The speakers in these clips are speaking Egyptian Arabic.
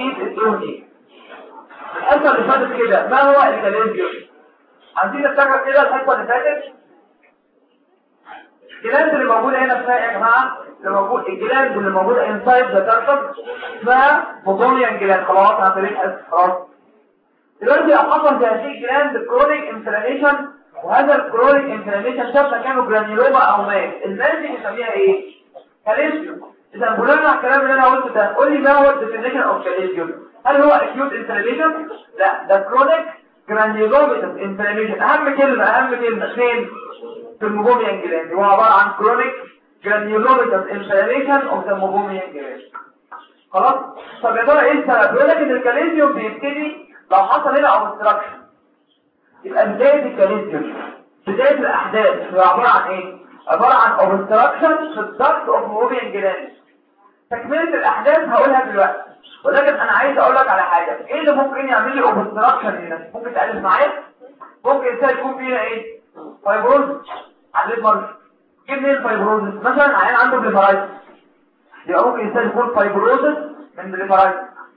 اكيد الدهني الحصه اللي فاتت كده ما هو الكاليزيوم عايزين نفتكر كده الحصه اللي فاتت الجلاند اللي موجوده هنا اسمها يا جماعه اللي موجود الجلاند اللي موجوده انسايد ذا ترشب اسمها موتونيان جلاند خلاص انا طريق خلاص دلوقتي لو حصل في هذه الجلاند كرونيك انفلاميشن وهذا الكرونيك انفلاميشن شاف مكانه جرانيولوما او مات الناس دي بنسميها ايه كاليزيوم اذا بناء على الكلام اللي انا قلته ده قول لي ما هو الديفينيشن اوف كاليزيوم هل هو اكيوت انفلاميشن لا ده كرونيك جرانيولوميتس انفلاميشن اهم كلمه اهم كلمه فين في الموبوميان جلاند هو عباره عن كرونيك جرانيولوميتس انفلاميشن اوف ذا موبوميان جلاند خلاص طب يا ترى ايه السبب بيقول لك ان الكاليزيوم بيبتدي لو حصل هنا اوبستراكشن يبقى بدايه الكاليزيوم بدايه الاحداث هي عباره عن ايه عباره عن اوبستراكشن في الضغط اوف موبوميان جلاند تكمله الاحداث هقولها دلوقتي ولكن انا عايز اقول لك على حاجه ايه اللي ممكن يعمل لي اوبستراكشن هنا ممكن تقلب معايا ممكن انسان يكون فيها ايه فايبروز على المرض ايه منين الفايبروز مثلا عيان عنده بليفرايتس يبقى ممكن انسان يكون فايبروز من بليفرايتس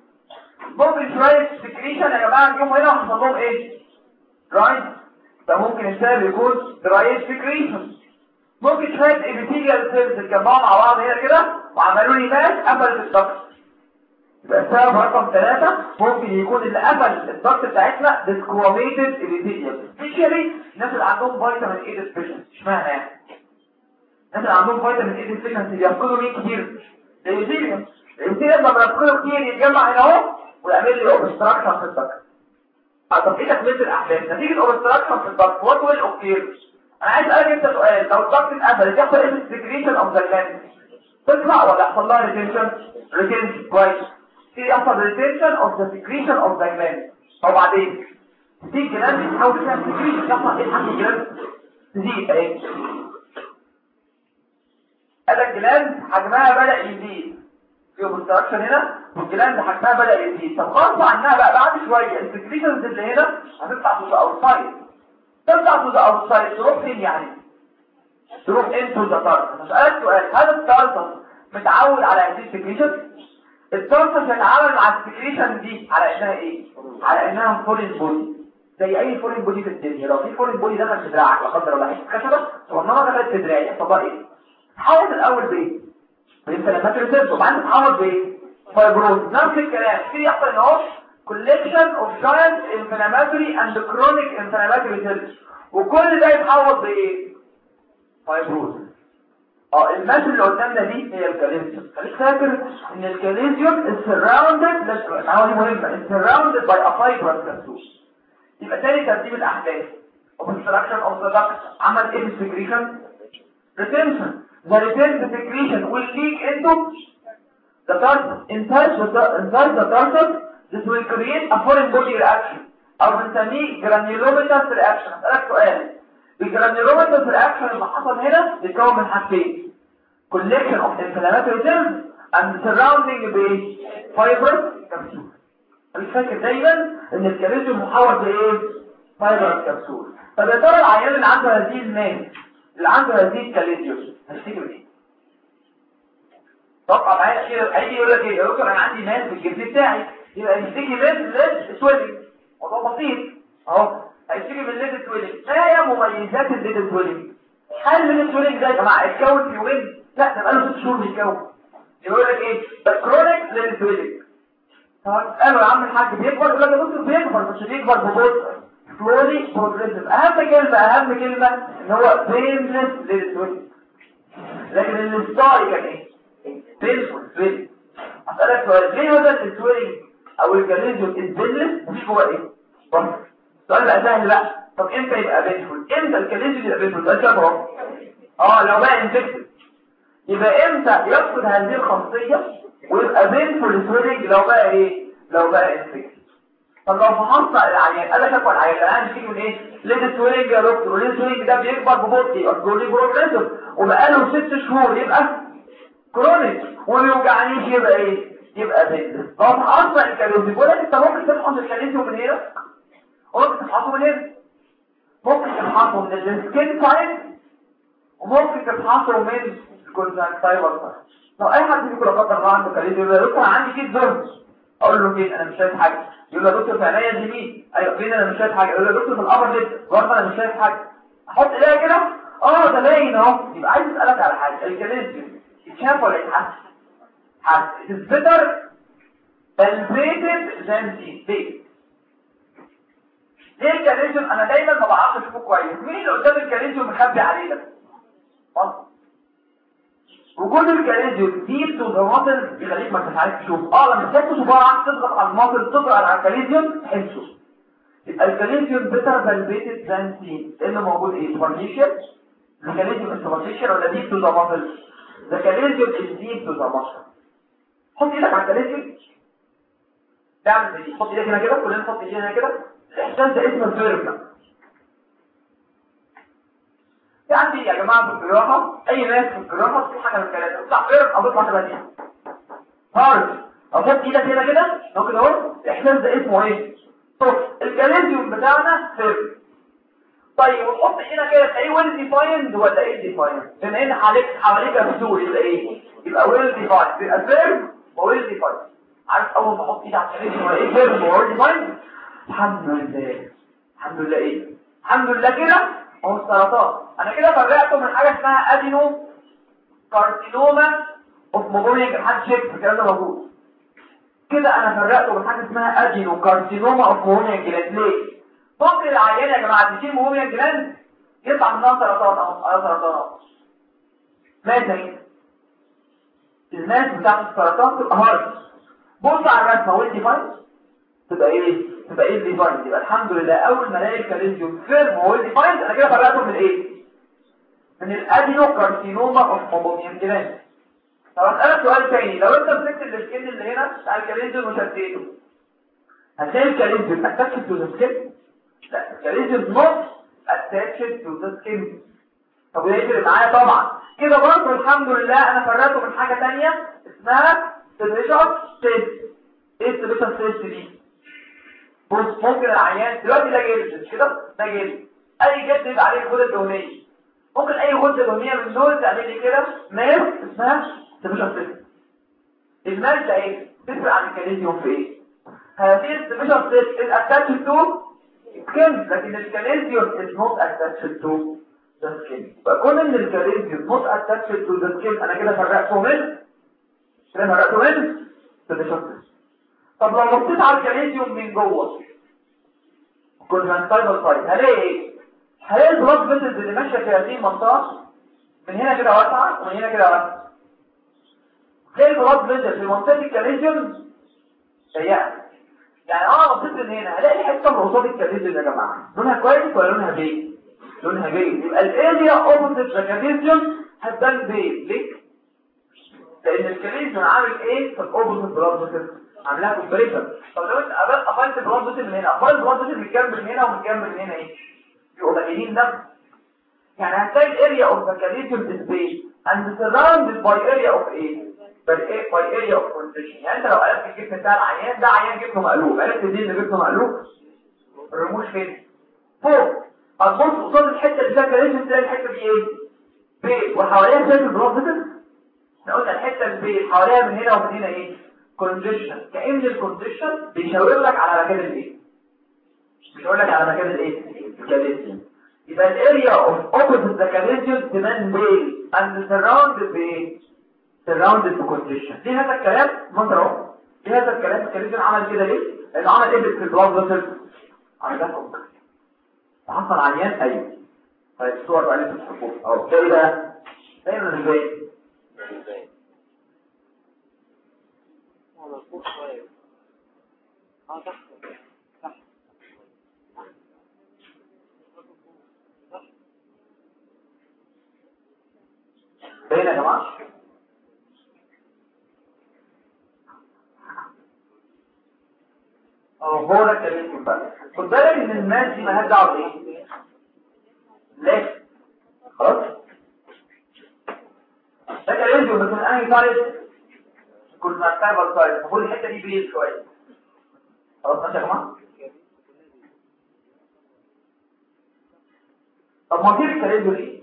ممكن شويه سكريشن يا جماعه يوم هنا حصل لهم ايه رايت فممكن انسان يكون درايت سكريشن ممكن شويه ابيثيليال سيلز اتجمعوا مع بعض هنا كده وعملوا لي ماس قفلت الضغط يبقى السبب رقم ثلاثة ممكن يكون اللي قفل الضغط بتاعتنا ديسكواميتد ابيثيليال سبيشالي الناس اللي عندهم فيتامين اي ديفيشنسي اشمعنى يعني الناس اللي عندهم فيتامين اي ديفيشنسي بيفقدوا مين كتير الابيثيليال الابيثيليال لما بيفقدوا كتير يتجمع هنا اهو ويعمل لي اوبستراكشن في الضغط طب ايه تكمله الاحداث نتيجه اوبستراكشن في الضغط وات ويل اوكير انا عايز اسالك انت سؤال لو الضغط اتقفل يحصل ايه في السكريشن اوف ذا جلاند تطلع ولا يحصل لها ريتنشن ريتنشن كويس في يحصل ريتنشن اوف ذا سكريشن اوف ذا جلاند او بعدين تيجي جلاند تحاول فيها سكريشن يحصل ايه حاجه جلاند تزيد اهي هذا الجلاند حجمها بدا يزيد في اوبستراكشن هنا والجلاند حجمها بدا يزيد طب غصب عنها بقى بعد شويه السكريشنز اللي هنا هتطلع تو ذا اوتسايد تطلع تو ذا اوتسايد تروح فين يعني تروح انتو ذا تارت اسالك سؤال هل التارت متعود على هذه السكريشن التارت بيتعامل مع السكريشن دي على انها ايه على انها فورين بودي زي اي فورين بودي في الدنيا لو في فورين بودي دخل في دراعك لا قدر الله حته خشبه صغننه دخلت في دراعي يحصل ايه تحول الاول بايه بالانفلامات ريسيرش وبعدين تتحول بايه فايبروز نفس الكلام في يحصل ان هو collection of giant inflammatory and chronic inflammatory cells وكل ده يتحول بايه فايبروز اه الماس اللي قدامنا دي هي الكاليزيوم خليك فاكر ان الكاليزيوم is surrounded لا دي مهمه is surrounded by a fibrous capsule يبقى تاني ترتيب الاحداث obstruction of the duct عمل ايه secretion retention the retained secretion will leak into the tarsus inside the inside the tarsus this will create a foreign body reaction او بنسميه granulomatous reaction اسالك سؤال الجرانيولوماتوس رياكشن اللي حصل هنا بيتكون من حاجتين collection of inflammatory cells and surrounding by fibrous capsule مش فاكر دايما ان الكاليزيوم محاور بايه fibrous capsule طب يا ترى العيان اللي عنده هذه الماس اللي عنده هذه الكاليزيوم هيشتكي من ايه طبعا معايا كده هيجي يقول لك ايه يا دكتور انا عندي ماس في الجسم بتاعي يبقى يشتكي من ليد سويلنج موضوع بسيط اهو هيشتكي من ليد سويلنج ما هي مميزات الليد سويلنج هل الليد سويلنج ده يا جماعه اتكون في يومين لا ده بقاله ست شهور بيتكون يقول لك ايه الكرونيك ليد سويلنج قالوا يا عم الحاج بيكبر يقول لك يا دكتور بيكبر بس بيكبر ببطء سلولي بروجريسيف اهم كلمه اهم كلمه ان هو بينلس للسويلنج لكن الستاري كان ايه بينفول سويلنج اسالك سؤال ليه هذا السويلنج او الجاليزيوم البينلس مفيش جوه ايه بص السؤال بقى سهل بقى طب امتى يبقى بينفول امتى الجاليزيوم يبقى بينفول ده كده اهو اه لو بقى انفكتد يبقى امتى يفقد هذه الخاصيه ويبقى بينفول سويلنج لو بقى ايه لو بقى انفكتد طب لو فحصت العيان قال لك اكو العيان الان فيه من ايه ليد سويلنج يا دكتور وليد سويلنج ده بيكبر ببطء يبقى سويلنج بروجريسيف وبقاله ست شهور يبقى كرونيك وما يوجعنيش يبقى ايه يبقى بينفول لو فحصت الكاليزيوم بيقول لك انت ممكن تفحص الكاليزيوم من هنا وممكن تفحصه من هنا ممكن تفحصه من السكين سايد وممكن تفحصه من الكونجكتيفال سايد لو اي حد فيكم لا قدر الله عنده كاليزيوم يقول لكم انا عندي كيس زرز اقول له فين انا مش شايف حاجه يقول له يا دكتور في عينيا اليمين ايوه فين انا مش شايف حاجه يقول له يا دكتور في الابر ليب برضه انا مش شايف حاجه احط ايديا كده اه ده باين اهو يبقى عايز اسالك على حاجه الكاليزيوم يتشاف ولا يتحس حس it's better elevated than seen ليه ليه الكاليزيوم انا دايما ما بعرفش اشوفه كويس مين اللي قدام الكاليزيوم مخبي عليه ده وكل الكاليزيوم دي بتضغط يخليك ما تتعرفش تشوف اه لما تحط صباعك تضغط على المصل تضغط على الكاليزيوم تحسه يبقى الكاليزيوم بيتر فالبيتد ذان سين اللي موجود ايه سوبرفيشال الكاليزيوم السوبرفيشال ولا ديب تو ذا ماسل ذا كاليزيوم از ديب تو ذا ماسل حط ايدك على الكاليزيوم تعمل دي حط ايدك هنا كده كلنا نحط ايدينا هنا كده الاحساس ده اسمه الفيربلا في عندي يا جماعه في الجراحه اي ناس في الجراحه في حاجه من الثلاثه تطلع فيرب او تطلع ثمانيه هارد او حط ايدك هنا كده ممكن اهو الاحساس ده اسمه ايه الكاليزيوم بتاعنا فيرب طيب وتحط هنا كده تلاقيه ويل ديفايند ولا ايه ديفايند بما ان حواليك حواليك بسور يبقى ايه يبقى ويل ديفايند يبقى فيرب وويل ديفايند عارف اول ما احط ايدي على الكاليزيوم ولا ايه فيرب وويل ديفايند الحمد لله الحمد لله ايه الحمد لله كده هو السرطان انا كده فرقته من حاجه اسمها ادينو كارسينوما اوف موجولينج حد شيك الكلام ده موجود كده انا فرقته من حاجه اسمها ادينو كارسينوما اوف موجولينج جلاند ليه ممكن العيان يا جماعه تشيل موجولينج جلاند يطلع منها سرطان او سرطانات ماذا الناس بتاعت السرطان تبقى هارد بص على الرسمه وانت فاين تبقى ايه تبقى ايه ديفايند يبقى الحمد لله اول ما الاقي الكاليزيوم فيرم وهو ديفايند انا كده فرقته من ايه من الادينو كارسينوما اوف موبوميان جلاند طب اسالك سؤال تاني لو انت مسكت السكين اللي هنا بتاع الكاليزيوم وشديته هتلاقي الكاليزيوم اتاتشد تو ذا سكين لا الكاليزيوم نوت اتاتشد تو ذا سكين طب يفرق معايا طبعا كده برضه الحمد لله انا فرقته من حاجه ثانيه اسمها سبيشال تيست ايه السبيشال تيست دي بص ممكن العيان دلوقتي ده جلد مش كده ده جلد اي جلد يبقى عليه غده دهنيه ممكن اي غده دهنيه من دول تعمل لي كده ماس اسمها سبيشال تيست الماس ده ايه تفرق عن الكاليزيوم في ايه هذه السبيشال تيست is attached to skin لكن الكاليزيوم is not attached to the skin فكون ان الكاليزيوم not attached to the skin انا كده فرقته من كده فرقته من سبيشال تيست طب لو بصيت على الكاليزيوم من جوه كنا هنطيب الطيب هلاقي ايه هلاقي البلاد فيسلز اللي ماشيه في هذه المنطقه من هنا كده واسعه ومن هنا كده واسعه تلاقي البلاد فيسلز في منطقه الكاليزيوم ضيقه يعني انا بصيت من هنا هلاقي حته من قصاد الكاليزيوم يا جماعه لونها كويس ولا لونها بيج لونها بيج يبقى الاريا اوبوزيت ذا كاليزيوم هتبان بيج ليه لان الكاليزيوم عامل ايه في الاوبوزيت بلاد فيسلز عاملاها كومبريشن طب لو انت قابلت قفلت البلاد فيسل من هنا قفلت البلاد فيسل متكمل من هنا ومتكمل من هنا ايه يبقوا قليلين دم يعني هتلاقي الاريا اوف ذا كاليزيوم سبيس اند سراوندد باي اريا اوف ايه باي اريا اوف كونتريشن يعني انت لو قلبت الجسم بتاع العيان ده عيان جسمه مقلوب عرفت دي اللي جسمه مقلوب الرموش فين فوق هتبص قصاد الحته اللي فيها كاليزيوم تلاقي الحته دي ايه بيت وحواليها شايف البلاد فيسل احنا قلنا الحته اللي حواليها من هنا ومن هنا ايه كونديشن كأن الكونديشن بيشاور لك على مكان الايه بيشاور لك على مكان الايه الكاليزيوم يبقى الاريا اوف اوبوزيت ذا كاليزيوم تبان بيل اند سراوندد بايه سراوندد بكونديشن ليه هذا الكلام منظر اهو ليه هذا الكلام الكاليزيوم عمل كده ليه لانه عمل ايه في البلاد فيسل عمل ده فوق حصل عيان ايوه طيب الصور بقى اللي انتوا بتشوفوها اهو ده ايه بقى دايما ازاي مظبوط شوية اه صح صح باين يا جماعه اه هو ده الكلام بقى خد بالك ان الناس دي مالهاش دعوه بايه ليه خلاص ده كلام بس من انهي طريق كنا نستقبل طيب نقول الحته دي بيل شويه خلاص ماشي يا جماعه طب ما في الكاليزيوم ايه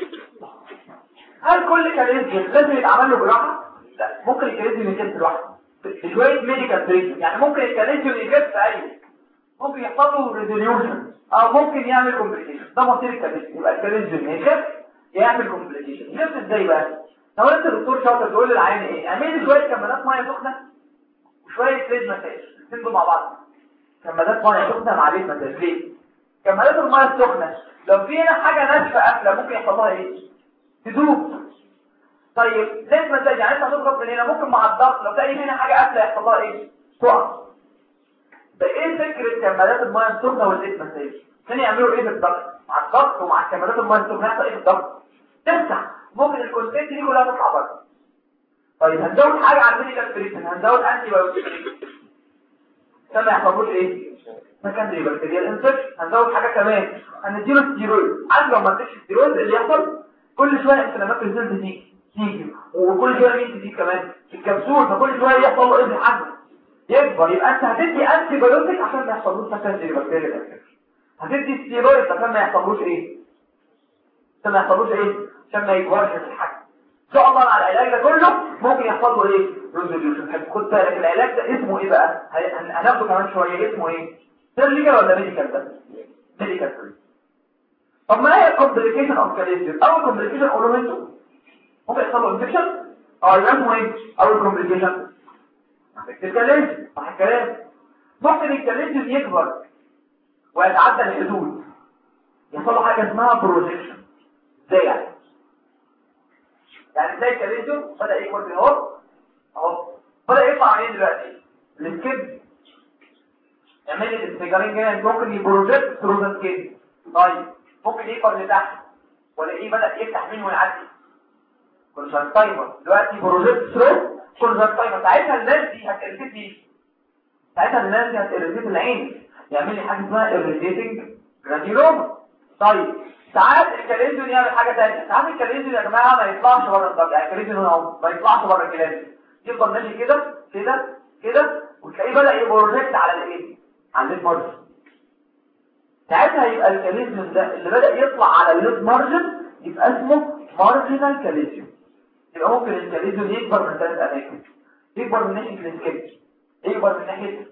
هل كل كاليزيوم لازم يتعمل له جراحه لا ممكن الكاليزيوم يتم لوحده شويه ميديكال تريتمنت يعني ممكن الكاليسيوم يجيب في اي ممكن يحصل له ريزوليوشن او ممكن يعمل كومبليكيشن ده مصير الكاليسيوم يبقى الكاليسيوم يخف يعمل كومبليكيشن يخف ازاي بقى لو انت دكتور شاطر تقول للعيان ايه اعمل لي شويه كمادات ميه سخنه وشويه ليد مساج الاثنين دول مع بعض كمادات ميه سخنه مع ليد مساج ليه كمادات الميه السخنه لو في هنا حاجه ناشفه قافله ممكن يحصل لها ايه تدوب طيب ليد مساج يعني انت هتضغط من هنا ممكن مع الضغط لو تلاقي هنا حاجه قافله يحصل لها ايه تقع ده ايه فكره كمادات الميه السخنه والليد مساج كانوا يعملوا ايه بالضغط مع الضغط ومع كمادات الميه السخنه يحصل ايه بالضغط تفتح ممكن الكونتنت دي كلها تطلع بره طيب هنزود حاجه على الميديكال تريتمنت هنزود انتي بايوتيك عشان ما يحصلوش ايه سكندري بكتيريال انفكشن هنزود حاجه كمان هنديله ستيرويد عارف لو ما اديتش ستيرويد اللي يحصل كل شويه انفلامات ريزلت تيجي تيجي وكل شويه مين تيجي كمان الكبسول فكل شويه يحصل له ايه حاجه يكبر يبقى انت هتدي انتي بايوتيك عشان ما يحصلوش سكندري بكتيريال انفكشن هتدي ستيرويد عشان ما يحصلوش ايه عشان ما يحصلوش ايه عشان ما يكبرش في الحجم ان شاء الله على العلاج ده كله ممكن يحصل له ايه ريزوليوشن خد بالك العلاج ده اسمه ايه بقى هن- هناخده كمان شويه اسمه ايه سيرجيكال ولا ميديكال ده ميديكال طب ما هي الكومبليكيشن اوف كاليسيوم اول كومبليكيشن قولوا انتوا ممكن يحصل له انفكشن اه يبقى اسمه ايه اول كومبليكيشن الكاليسيوم صح الكلام ممكن الكاليسيوم يكبر ويتعدى الحدود يحصل له حاجه اسمها بروجيكشن ازاي يعني يعني ازاي الكاليسيوم بدا يكبر في اهو اهو بدا يطلع عليه دلوقتي السكيب يعمل لي الانفجارين جاي ممكن يبروجيكت ثرو ذا سكيب طيب ممكن يكبر لتحت ولا ايه بدا يفتح منه ويعدي كونجكتيفا دلوقتي بروجيكت ثرو كونجكتيفا ساعتها الناس دي هتريتيت دي ساعتها الناس دي هتريتيت العين يعمل لي حاجه اسمها irritating granuloma طيب ساعات الكاليزيون يعمل حاجه ثانيه ساعات الكاليزيون يا جماعه ما يطلعش بره الضغط يعني الكاليزيون هنا اهو ما يطلعش بره الكلام يفضل ماشي كده كده كده وتلاقيه بدا يبروجكت على الايه على الليد مارجن ساعتها يبقى الكاليزيون ده اللي بدا يطلع على الليد مارجن يبقى اسمه مارجنال كاليزيون يبقى ممكن الكاليزيون يكبر من ثلاث اماكن يكبر من ناحيه السكيب يكبر من ناحيه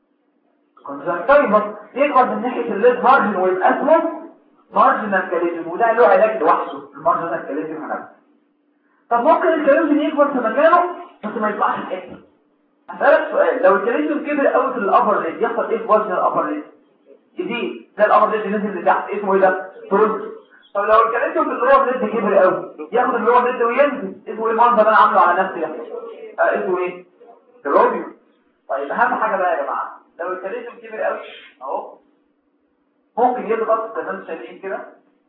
كونجكتيفا يكبر من ناحيه الليد مارجن ويبقى اسمه مارجنال كاليزيوم وده له علاج لوحده المارجنال كاليزيوم هنعمل طب ممكن الكاليزيوم يكبر في مكانه بس ما يطلعش الحته هسألك سؤال لو الكاليزيوم كبر قوي في الابر ليد يحصل ايه في وزن الابر ليد يزيد زي الابر ليد نزل لتحت اسمه ايه ده ترد طب لو الكاليزيوم في اللور ليد كبر قوي ياخد اللور ليد وينزل اسمه ايه المنظر اللي انا عامله على نفسي ده آه اسمه ايه تروديو طيب اهم حاجه بقى يا جماعه لو الكاليزيوم كبر قوي اهو ممكن يضغط زي ما انتم شايفين كده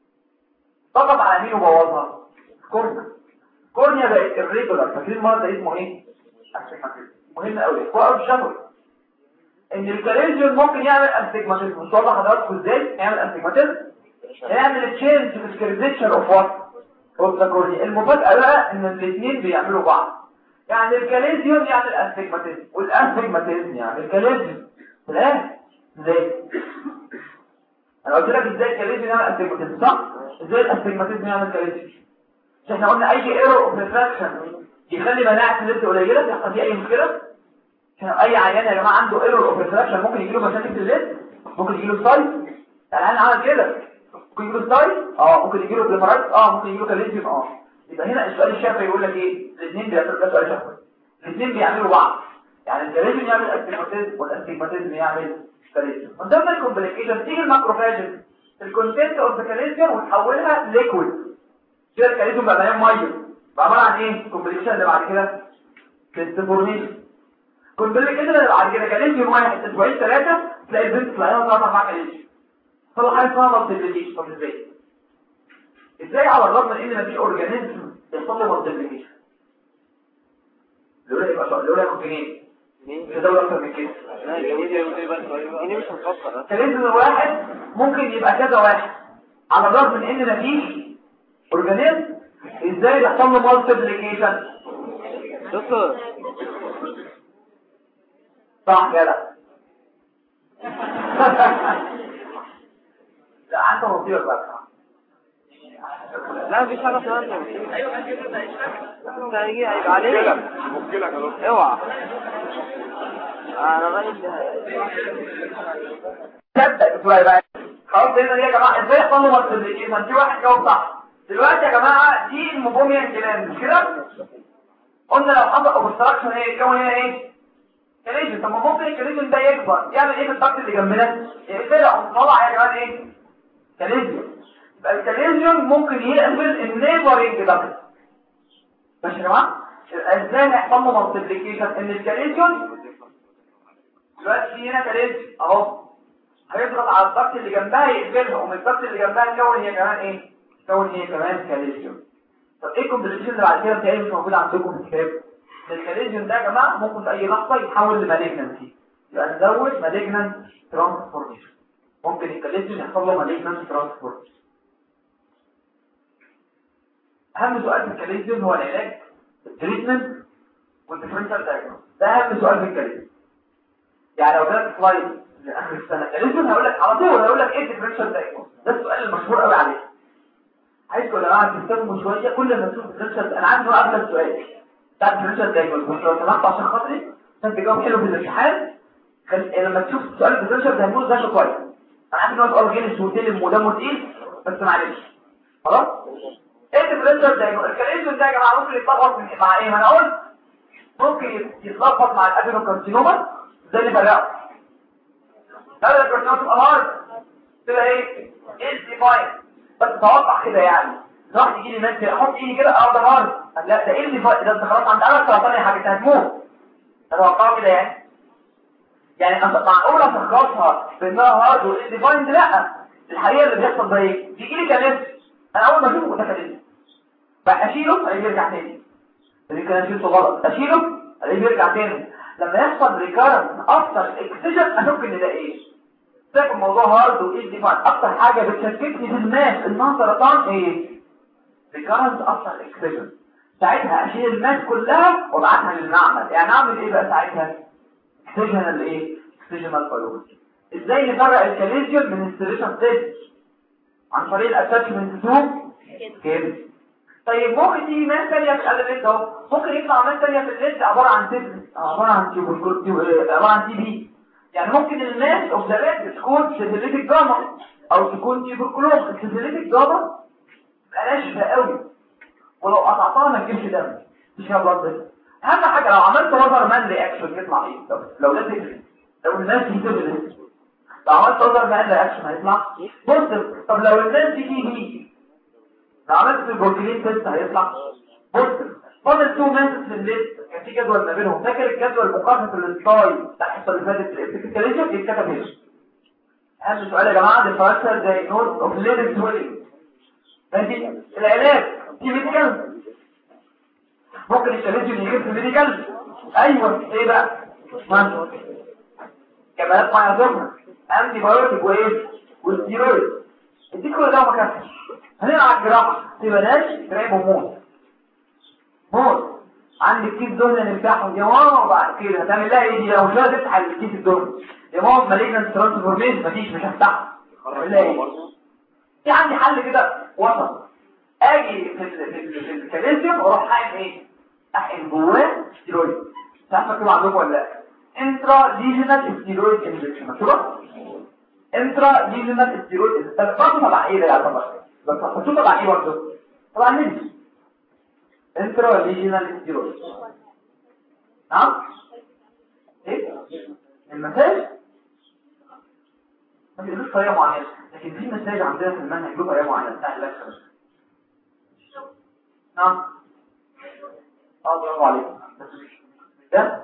ضغط على مين وبوظها كورنيا كورنيا بقت الريجولار فاكرين المرض ده اسمه ايه استجماتيزم مهم قوي هو اول شهر ان الكاليزيوم ممكن يعمل استجماتيزم مش واضح حضراتكم ازاي يعمل استجماتيزم يعمل تشينج في السكريتشر اوف وات اوف ذا كورنيا المفاجاه بقى ان الاثنين بيعملوا بعض يعني الكاليزيوم يعمل استجماتيزم والاستجماتيزم يعمل الكاليزيوم لا ازاي انا قلت لك ازاي الكاليزيوم يعمل استجماتيزم صح ازاي الاستجماتيزم يعمل كاليزيوم مش احنا قلنا اي ايرور اوف ريفراكشن يخلي مناعه الليد قليله يحصل فيه اي مشكله عشان اي عيان يا جماعه عنده ايرور اوف ريفراكشن ممكن يجي له مشاكل في الليد ممكن يجي له سايت العيان عمل كده ممكن يجي له سايت اه ممكن يجي له بليفرايت اه ممكن يجي له كاليزيوم اه يبقى هنا السؤال الشافعي يقول لك ايه الاثنين بيعملوا ده سؤال شافعي الاثنين بيعملوا بعض يعني الكاليزيوم يعمل استجماتيزم والاستجماتيزم يعمل كاليزيوم من ضمن الكومبليكيشن تيجي الماكروفاجز الكونتنت اوف ذا كاليزيوم وتحولها ليكويد كده الكاليزيوم بقى مليان ميه بقى عباره عن ايه الكومبليكيشن اللي بعد كده كريستفورميشن كومبليكيشن اللي بعد كده كاليزيوم واحد اسبوعين ثلاثه تلاقي البنت تلاقيها طالعه مع كاليزيوم طلع حاجه اسمها مالتيبليكيشن طب ازاي ازاي على الرغم من ان مفيش اورجانيزم يحصل له مالتيبليكيشن لولا يبقى لولا يكون جنين مش هدور اكتر من كده مش هنفكر كاليزيوم الواحد ممكن يبقى كذا واحد على الرغم من ان مفيش اورجانيزم ازاي بيحصل له مالتيبليكيشن دكتور صح كده لا انت مصيبه بقى لا مفيش حاجة اسمها انه انت هيجي هيبقى عليك مشكلة يا دكتور اوعى انا رايي تبدا شويه بقى خلاص هنا دي يا جماعه ازاي يحصل له مالتيبليكيشن في واحد جاوب صح دلوقتي يا جماعه دي الموبوميان جلاند مش كده قلنا لو حصل اوبستراكشن ايه يتكون هنا ايه كليجن طب ما ممكن الكليجن ده يكبر يعمل ايه في الضغط اللي جنبنا يقفلها طلع يا جماعه ايه كليجن يبقى الكليجن ممكن يقفل النيبرنج ضغط ماشي يا جماعه يبقى ازاي هيحصل له مالتيبليكيشن ان الكليجن دلوقتي في هنا كليجن اهو هيضغط على الضغط اللي جنبها يقفلها ومن الضغط اللي جنبها تكون هي كمان ايه تكون هي كمان كاليسيوم طب ايه الكومبليكيشن اللي بعد كده بتاعي مش موجود عندكم في الكتاب الكاليسيوم ده يا جماعه ممكن في اي لحظه يتحول لمالجنسي يبقى نزود مالجنانت ترانسفورميشن ممكن الكاليسيوم يحصل له مالجنانت ترانسفورميشن اهم سؤال في الكاليسيوم هو العلاج التريتمنت والديفرنشال دايجنوز ده اهم سؤال في الكاليسيوم يعني لو جالك سلايد لاخر السنه الكاليسيوم هقول لك على طول هقول لك ايه الديفرنشال دايجنوز ده السؤال المشهور قوي عليه عايزكم يا جماعه تهتموا شويه كل ما تشوف الديفرنشال انا عندي بقى اكتر سؤال بتاع الديفرنشال دايجنوز بس لو سمحت عشان خاطري عشان تجاوب حلو في الامتحان خل... لما تشوف سؤال الديفرنشال دايجنوز ده كويس انا عارف ان هو سؤال غير وتلم ودمه تقيل بس معلش خلاص ايه الديفرنشال دايجنوز الكاليسيوم ده يا جماعه ممكن يتلخبط مع ايه ما انا قلت ممكن يتلخبط مع الادينوكارسينوما زي اللي فرقه هذا الكارسينوما تبقى هارد تبقى ايه ايه ديفاين بس توقع كده يعني راح يجي لي ناس كده احط ايدي كده اه ده هارد لا ده ايه اللي فا- ده انت خلاص عند انا سرطان يا حاجه هتموت اتوقعه كده يعني يعني أصل معقول اشخصها بانها هارد وايه ديفاين دي لا الحقيقه اللي بيحصل ده ايه بيجي لي كلام انا اول ما اشوفه ده كلام بقى اشيله الاقيه يرجع تاني اللي كان شيلته غلط اشيله الاقيه يرجع تاني لما يحصل ريكارن اكتر اكسجن اشك ان ده ايه ده الموضوع هارد وايه ديفاين اكتر حاجه بتشككني في الناس انها سرطان ايه ريكارنس اكتر اكسجن ساعتها اشيل الناس كلها وابعتها للمعمل يعني اعمل ايه بقى ساعتها اكسجنال ايه اكسجنال بايولوجي ازاي نفرق الكاليسيوم من السيريشن تيست عن طريق الاتاتشمنت تو كده طيب ممكن تيجي ناس ثانيه في الاليفيت اهو ممكن يطلع ناس ثانيه في الليست عباره عن تيست عباره عن تيوبركل عباره عن تي بي يعني ممكن الناس اوبزرفت تكون سيفيليتك جاما او تكون تيوبركلوز السيفيليتك جاما ناشفه قوي ولو قطعتها ما تجيبش دم مش فيها بلاد بس اهم حاجه لو عملت وزر مان رياكشن يطلع ايه لو لو ده تفرق لو الناس دي تفرق لو عملت وزر مان رياكشن هيطلع بوزيتيف طب لو الناس دي دي دي لو عملت البروتين تيست هيطلع بوزيتيف فاضل تو ماسس في الليست كان في جدول ما بينهم فاكر الجدول مقارنه السلايد بتاع الحصه اللي فاتت في الكاليشن يتكتب هنا اهم سؤال يا جماعه ديفرنشال دايجنوز اوف ليدنج سويلنج ماشي العلاج في ميديكال ممكن الكاليشن يجيب في ميديكال ايوه ايه بقى ما كمالات مع سخنه انتي بايوتيك وايه والستيرويد اديك كل ده ما كانش هنلعب جراحه تبلاش تراقب وموت موت عندك كيس دهن نفتحه يا ماما وبعد كده هتعمل لها ايه دي لو شويه تفتح الكيس الدهن يا ماما مالجنت ترانسفورميشن مفيش مش هفتحها هعمل لها ايه في عندي حل كده وسط اجي في ال- في ال- في الكالسيوم واروح حاقن ايه احقن جواه ستيرويد مش عارف مكتوب عندكم ولا لا انترا ليجنال ستيرويد انجكشن مكتوبه انترا ليجنال ستيرويد طب برضه تبع ايه ده يا طبعا بس هتشوف تبع ايه برضه طبعا مين انترا ليجنال ستيرويد نعم ايه المساج ما بيقولوش طريقه معينه لكن في مساج عندنا في المنهج له طريقه معينه بتاع اللكشر نعم اه برافو عليك ده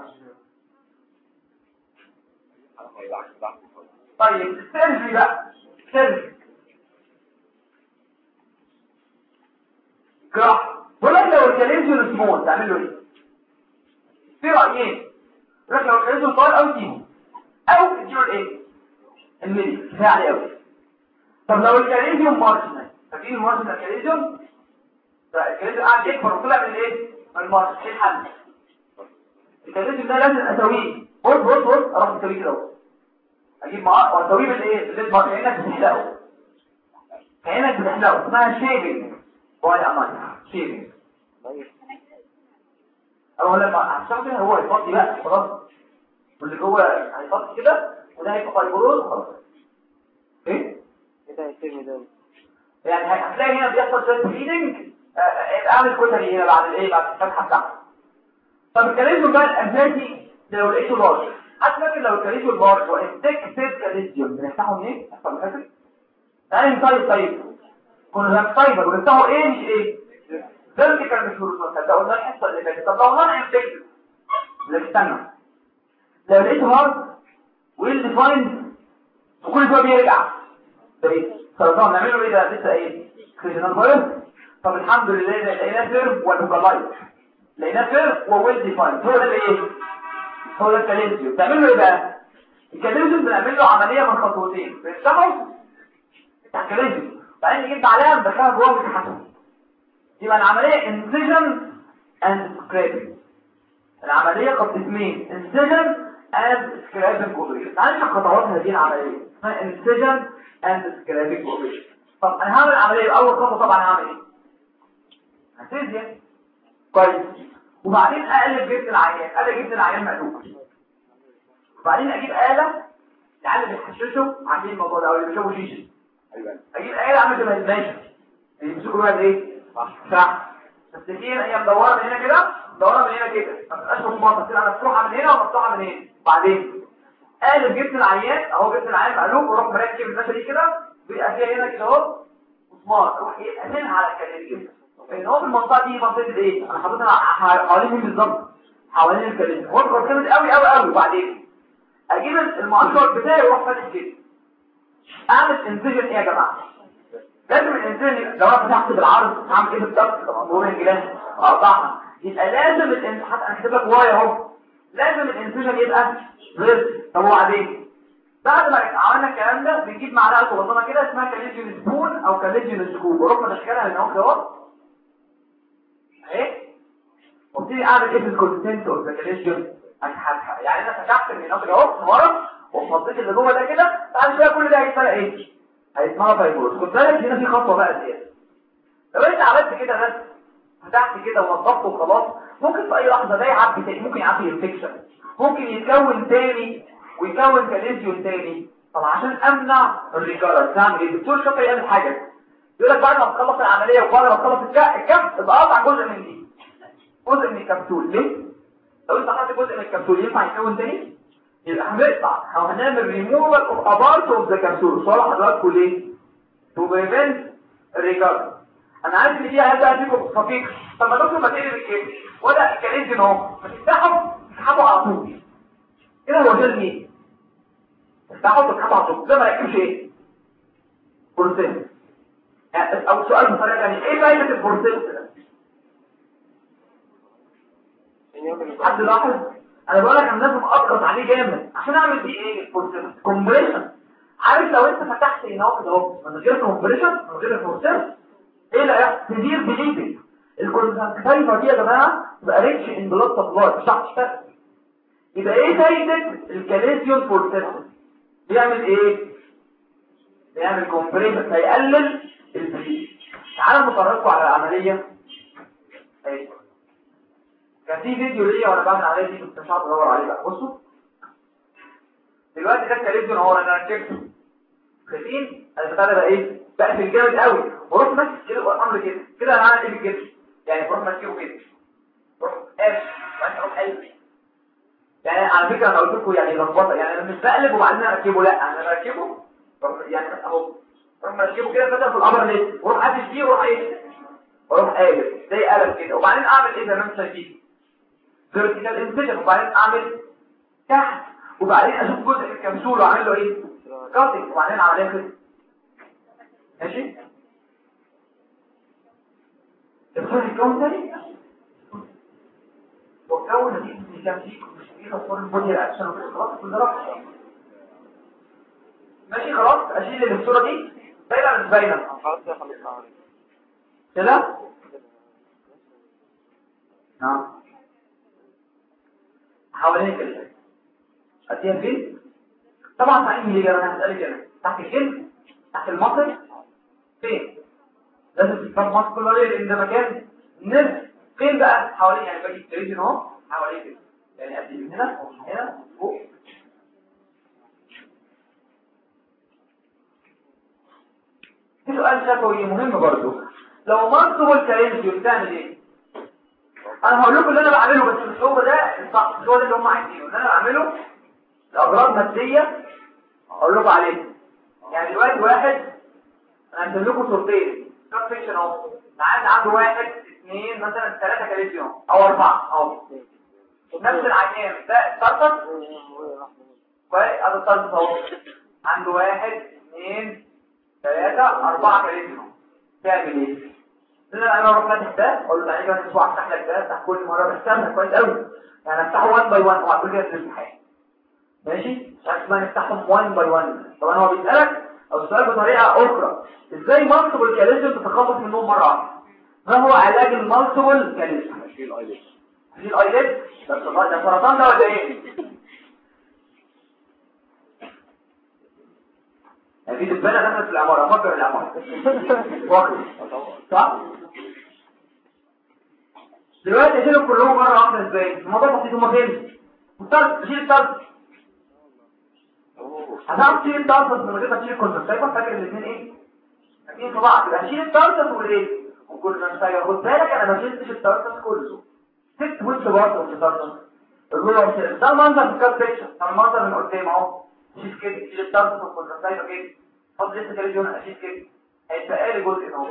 طيب السيرجي بقى سيرجي جراح بقول لك لو الكاليزيون سمول تعمل له ايه في رايين يقول لك لو الكاليزيون طويل او تيجي او تديله الايه الملي كفايه عليه قوي طب لو الكاليزيوم مارجنال فاكرين المارجنال الكاليزيوم الكاليزيوم قاعد يكبر وطلع من ايه من المارجنال ايه الحل الكاليزيوم ده لازم اسويه بص بص بص اروح اسويه كده اهو اجيب معاه واسويه بالايه بالليد مارجنال كانك بتحلقه كانك بتحلقه اسمها شيبنج باي اماين شيرنج اول لما هتشوف هو يفضي بقى خلاص واللي جوه هيفضي كده وده هيبقى فايبروز خلاص ايه كده هيتم ده يعني هتلاقي هنا بيحصل شويه بليدنج اعمل كتري هنا بعد الايه بعد الفتحه بتاعته طب الكاليزيوم بقى الاساسي لو لقيته لارج حتى فاكر لو الكاليزيوم لارج وانتكتد كاليزيوم بنفتحه منين؟ احسن فاكر؟ يعني طيب طيب كنا هنفايبر ونفتحه ايه مش ايه؟ فيرتيكال مش هوريزونتال ده قلنا الحصه اللي فاتت طب لو انا انتكتد لا استنى لو لقيته هارد ويل ديفايند وكل شويه بيرجع ده ايه؟ سرطان نعمله ايه ده لسه ايه؟ كريجنال فايروس طب الحمد لله لقيناه فيرم ولوكالايز لقيناه فيرم وويل ديفايند هو ده ايه؟ هو ده الكاليزيوم تعملوا ايه بقى؟ الكاليزيوم بنعمل له عمليه من خطوتين بنفتحه بتاع الكاليزيوم بعدين نجيب عليها ندخلها جوه ونفتحها يبقى العمليه انسجن اند سكرابنج العمليه قسمين انسجن اند سكرابنج اوبريشن تعالى نشوف خطوات هذه العمليه اسمها انسجن اند سكرابنج اوبريشن طب انا هعمل عمليه اول خطوه طبعا هعمل ايه هتزيد كويس وبعدين اقلب جبت العيان اقلب جبت العيان مقلوب وبعدين اجيب آلة العيال اللي بيحششوا عارفين الموضوع ده او اللي بيشربوا شيشه اجيب آلة اعمل زي ما الماشي يمسكوا بقى ايه صح بس في هي مدوره من هنا كده مدوره من هنا كده ما تبقاش مخبطه تبقى مفتوحه من هنا ومفتوحه من هنا بعدين قالب جبت العيان اهو جبت العيان مقلوب وروح مركب الناس دي كده بيبقى فيها هنا كده اهو مسمار روح ايه امنها على الكلام ان هو في المنطقه دي منطقه الايه انا حاططها حوالين مين بالظبط حوالين الكلام واضغط جامد قوي قوي قوي وبعدين اجيب المؤشر بتاعي واروح فاتح كده اعمل انسجن ايه يا جماعه لازم الانسجن لو انا فتحت بالعرض هعمل ايه بالظبط طبعا هو الجلاس اقطعها يبقى لازم الانسجن حتى انا كاتب لك واي اهو لازم الانسجن يبقى غير طب وبعدين بعد ما عملنا الكلام ده بنجيب معلقه صغننه كده اسمها كاليجيون سبون او كاليجيون سكوب واروح مدخلها هنا اهو اهي وابتدي اعمل ايه في الكونتنت اوف ذا كاليجيون يعني انا فتحت من هنا اهو من ورا وفضيت اللي جوه ده كده بعد شويه كل ده هيتفرق ايه هيسمعها فايبروز خد بالك هنا في خطوه بقى زياده لو انت عملت كده بس فتحت كده ونظفته وخلاص ممكن في اي لحظه ده يعبي تاني ممكن يعبي انفكشن ممكن يتكون تاني ويكون كاليزيون تاني طب عشان امنع الريجارة تعمل ايه الدكتور شاطر يعمل حاجه يقول لك بعد ما تخلص العمليه وبعد ما تخلص الكف تبقى قاطع جزء من دي جزء من الكبسول ليه لو انت حاطط جزء من الكبسول ينفع يتكون تاني يبقى هنقطع او هنعمل ريموفال اوف ابارت اوف ذا كبسول صالح حضراتكم ليه تو بريفنت الريجارة انا عارف ان فيها هذا فيكم خفيف طب ما دكتور ما تقلب الكيس ولا الكاليزيون اهو تفتحه تسحبه على طول كده هو جيل مين تفتحه تسحبه على طول ده ما يركبش ايه بورسين يعني او سؤال بطريقه ثانيه ايه فايده البورسين ده حد لاحظ انا بقول لك انا لازم اضغط عليه جامد عشان اعمل دي ايه البورسين كومبريشن عارف لو انت فتحت هنا واحد اهو من غير كومبريشن من غير البورسين ايه اللي هيحصل تدير بليدنج الكونسنتريفر دي يا جماعه تبقى ريتش ان بلاد سبلاي مش هتعرف تشتغل يبقى ايه فايده الكاليسيوم فورسيسن بيعمل ايه بيعمل كومبريشن هيقلل البليد تعالوا نفرجكم على العمليه اهي كان في فيديو ليا وانا بعمل العمليه دي كنت مش عارف ادور عليه بقى بصوا دلوقتي ده الكاليسيوم اهو انا ركبته شايفين البتاع ده بقى ايه بقى في الجامد قوي واروح ماسك كده والامر كده كده انا عامل ايه بالجسم يعني بروح ماسكه كده بروح قاف وبعدين اروح قلبي يعني على فكره انا قلت لكم يعني لخبطه يعني انا مش بقلب وبعدين اركبه لا انا بركبه يعني اهو بروح ماسكه كده كده في الامر ليه واروح قافش فيه واروح ايه واروح قالب زي قلب كده وبعدين اعمل ايه زي ما انتم شايفين فيرتيكال انسجن وبعدين اعمل تحت وبعدين اشوف جزء من الكبسول واعمل له ايه كاتنج وبعدين عمليه كده ماشي الصورة الكون تاني والكون دي اللي كان فيه مش صور البودي رياكشن خلاص كل ده ماشي خلاص اشيل اللي الصورة دي باينة مش باينة خلاص يا خلصنا كده نعم حوالين كده اديها فين طبعا صحيح اللي انا هسألك انا تحت الجلد تحت المصر فين لازم تفهم ماسكولار لان ده مكان نرف فين بقى حوالين يعني باجي التريجن اهو حوالين كده يعني ادي من هنا ومن هنا فوق في سؤال شفوي مهم برضو لو ماسكول كارينجي بتعمل ايه انا هقول لكم اللي انا بعمله بس مش هو ده الصح مش هو ده اللي هم عايزينه اللي انا بعمله الاغراض ماديه اقول لكم عليه يعني دلوقتي واحد انا هنزل لكم صورتين كاب فيكشن اهو عندي عنده واحد اثنين مثلا ثلاثة كاليسيوم او اربعة اهو نفس العيان ده استرطت كويس ادي استرطت اهو عنده واحد اثنين ثلاثة اربعة كاليسيوم تعمل ايه؟ انا انا اروح فاتح ده اقول له تعالى بس اسبوع افتح لك ده افتح كل مره بستنى كويس قوي يعني افتحه 1 باي 1 وهتقول لي في الامتحان ماشي عشان ما نفتحهم 1 باي 1 طبعا هو بيسالك او السؤال بطريقه اخرى ازاي مالتيبل كاليزم تتخلص منهم مره واحده ما هو علاج المالتيبل كاليزم اشيل ايلت في الايلت ده ده سرطان ده ولا ايه يعني في دبانه دخلت في العماره فكر العماره واخد صح دلوقتي اشيلهم كلهم مره واحده ازاي الموضوع بسيط هما فين الطرد اشيل الطرد هتعرف تشيل الطرد من غير ما تشيل الكونتراكتايفر فاكر الاثنين ايه الاثنين في بعض يبقى اشيل الطرد والايه والكونتراكتايفر خد بالك انا ما شلتش الطرد كله ست وش برضه في الطرد الرولر شيل ده المنظر في الكاب بيكشر ده المنظر من قدام اهو شيل كده شيل الطرد والكونتراكتايفر كده حط لسه كاليزيون اشيل كده هيتبقى لي جزء اهو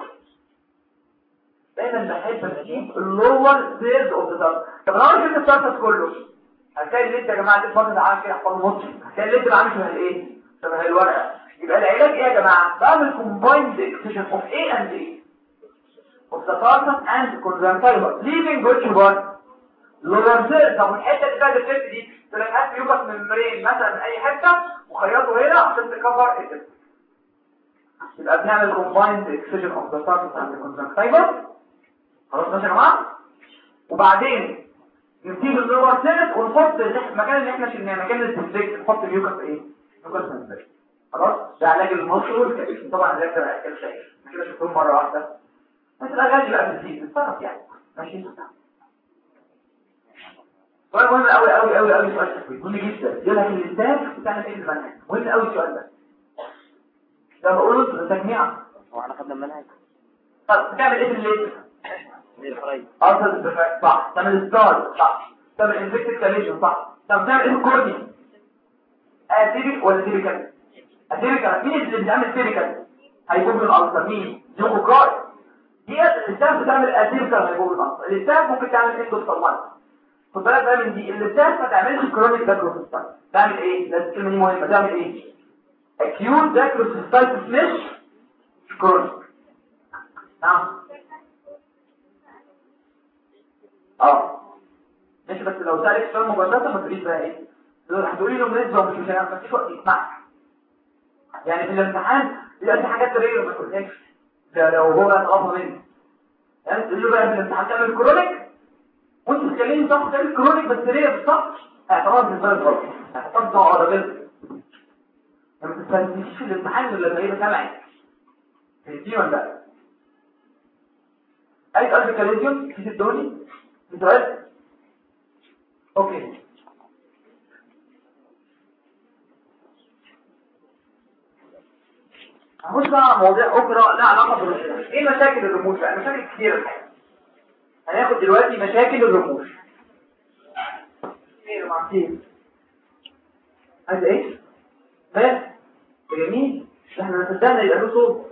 دايما بحب اجيب اللور سيرد اوف ذا طب لو انا شلت السيرفس كله هتلاقي اللي انت يا جماعه دي فتره عامل كده حفظ نص هتلاقي اللي انت عامل شبه الايه شبه الورقه يبقى العلاج ايه يا جماعه بعمل كومبايند اكسجن اوف اي اند اي اوف ذا بارتن اند كونجنتايفر ليفينج ويتش بار لور سيرد طب الحته اللي بتاعت الفيت دي تلاقي هات يوكس ممبرين مثلا من اي حته وخيطه هنا عشان تكفر الفيت يبقى بنعمل كومبايند اكسجن اوف ذا بارتن اند كونجنتايفر خلاص ماشي يا جماعه وبعدين نبتدي باللور سيرت ونحط المكان اللي احنا شلناه مكان الديسليكت نحط اليوكس ايه يوكس سنسر خلاص ده علاج المصر والكابيشن طبعا علاج ده اكل شيء كده شفتهم مره واحده بس الاغاني بقى بتزيد بتصرف يعني ماشي سؤال مهم قوي قوي قوي قوي سؤال تفويض مهم جدا يقول لك الانتاج بتعمل ايه في المنهج مهم قوي السؤال ده ده بقول تجميع هو احنا خدنا المنهج طب بتعمل ايه في الليل زي الفرايد أرسل الدفاع صح تعمل ستار صح تعمل انفكتد كاليجن صح طب تعمل ايه الكورني اتيريك ولا تيريكال اتيريكال مين اللي بيعمل تيريكال هيكون من الألسر مين جوكوكاي دي الستاف بتعمل اتيريكال هيكون من الألسر الستاف ممكن تعمل اندوستالمان خد بالك بقى من دي الستاف ما تعملش كرونيك داكروسيستايت تعمل ايه ده الكلمه دي مهمه تعمل ايه اكيوت داكروسيستايت مش كرونيك نعم اه ماشي بس لو سألك سؤال مباشرة ما تقوليش بقى ايه دول هتقولي له نسبة ومش مش هيعرف مفيش وقت يسمعك يعني في الامتحان بيبقى في حاجات رير ما تقولهاش ده لو هو اتغاظ مني يعني تقول له بقى في الامتحان تعمل كرونيك وانت بتكلمني صح تعمل كرونيك بس رير صح اعتراض بالنسبة لك غلط اعتراض ده عربية ما تستنيش في الامتحان ولا لما يبقى سامعك فهمتيه ولا لا؟ اي سؤال في الكاليزيوم في الدوني في سؤال اوكي هنخش بقى على مواضيع اخرى لها علاقه بالرموش ايه مشاكل الرموش بقى مشاكل كتير الحقيقه هناخد دلوقتي مشاكل الرموش ايه مع كتير عايز ايه بس جميل احنا نصدقنا يبقى له صوت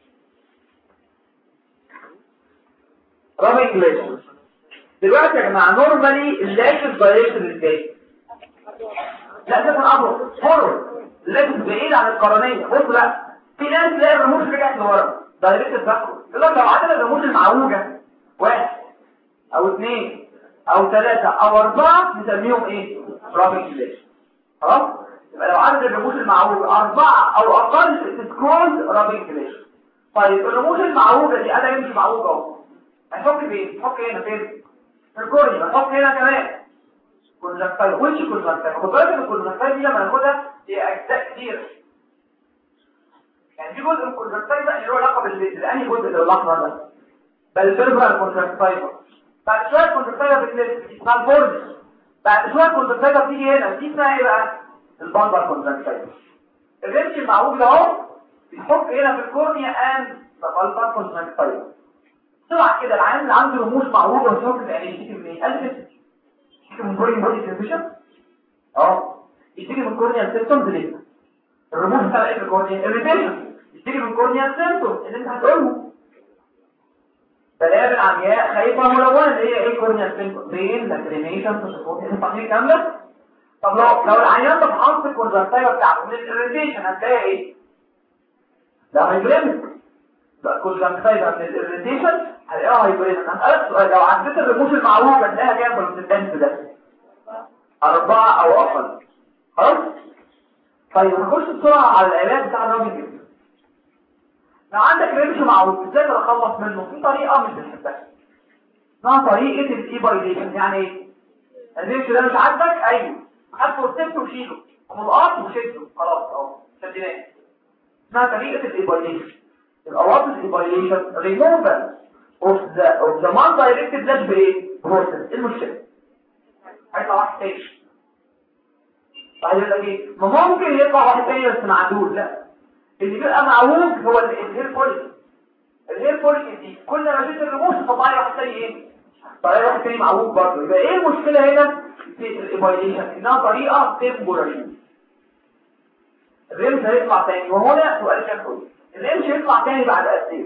رامي انجلش دلوقتي يا جماعه نورمالي اللاكس دايركشن ازاي لا ده كان امر فورورد اللاكس بعيد عن القرنيه بص لا في ناس تلاقي الرموش رجعت لورا دايركشن باكورد يقول لك لو عدد الرموش المعوجه واحد او اثنين او ثلاثه او اربعه نسميهم ايه رامي انجلش خلاص يبقى لو عدد الرموش المعوجه اربعه او اقل تسكرول رامي انجلش طيب الرموش المعوجه دي انا يمشي معوجه اهو هنحط فين نحط هنا فين في الكورنيا نحط هنا كمان كونجكتايل وش كونجكتايل خد بالك ان الكونجكتايل دي لما ناخدها هي اجزاء كتير يعني في جزء من الكونجكتيفا اللي له علاقه بالانهي جزء اللي هو الاحمر ده بل البربرال كونجكتيفا بعد شويه الكونجكتيفا بتلف اسمها البورد بعد شويه الكونجكتيفا بتيجي هنا دي اسمها ايه بقى البامبر كونجكتيفا الرمش المعوج ده اهو بيحك هنا في الكورنيا اند البامبر كونجكتيفا طلع كده العيان اللي عنده رموش معوجه وشوك يعني يشتكي من ايه قال يشتكي من بورين بودي سنسيشن اه يشتكي من كورنيا سيمبتومز ليه الرموش بتاع ايه في الكورنيا الريتيشن يشتكي من كورنيا سيمبتومز اللي انت هتقوله بلاغ عمياء خايفه ملونه اللي هي ايه كورنيا سيمبتومز بين لاكريميشن تصفيق التحليل كامله طب لو لو العيان ده حاطط الكونجكتيفا بتاعته من الريتيشن هتلاقي ايه ده هيجريمك بقى كونجكتيفا من الريتيشن هلاقيها هايبريد هسألك سؤال لو عديت الرموش المعروفة هتلاقيها كام في الدنس ده أربعة أو أقل خلاص طيب نخش بسرعة على العلاج بتاع الراجل جدا لو عندك رمش معروف ازاي تتخلص منه في طريقة مش بتحبها اسمها طريقة الايبايليشن يعني ايه الرمش ده مش عاجبك ايوه خد فرصته وشيله وملقاط وشده خلاص اهو شديناه اسمها طريقة الايبايليشن الأواصل الايبايليشن ريموفال of the of the non directed blood بايه process ايه المشكله هيطلع واحد تاني بعد يقول لك ايه ما ممكن يطلع واحد تاني بس معدول لا اللي بيبقى معوج هو الهير فوليك الهير فوليك دي كل ما شفت الرموش تطلع لي واحد تاني ايه طلع لي واحد تاني معوج برضه يبقى ايه المشكله هنا في الايبايليشن انها طريقه تمبوراري الرمز هيطلع تاني وهنا سؤال شكله الرمز هيطلع تاني بعد قد ايه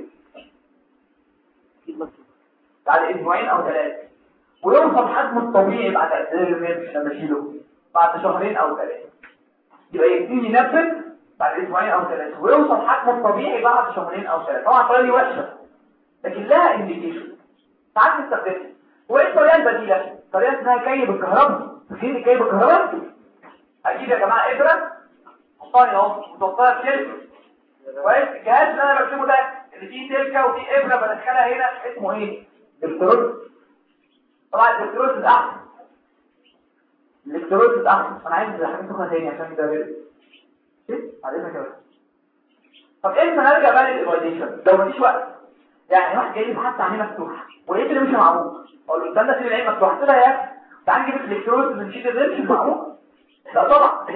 بعد اسبوعين او ثلاثه ويوصل حجمه الطبيعي بعد قد ايه مش لما اشيله بعد شهرين او ثلاثه يبقى يبتدي ينفذ بعد اسبوعين او ثلاثه ويوصل حجمه الطبيعي بعد شهرين او ثلاثه طبعا الطريقه دي وحشه لكن لها انديكيشن ساعات تستخدمها وايه الطريقه البديله طريقه اسمها كي بالكهرباء فين كي بالكهرباء اكيد يا جماعه ابره حطها اهو وتحطها في سلك كويس الجهاز اللي انا برسمه ده اللي فيه سلكه وفيه ابره بدخلها هنا اسمه ايه الكترود طبعا الالكترود احسن الالكترود احسن انا عايز حاجه سخنه تاني عشان ده غير ايه علينا كده طب امتى نرجع بقى للايفاليشن لو مفيش وقت يعني واحد جاي لي حتى عينيه مفتوحه ولقيت اللي مش معروف اقول له استنى سيب العين مفتوحه قلت له يا اخي تعال نجيب الالكترود من شيت الريش مش معروف لا طبعا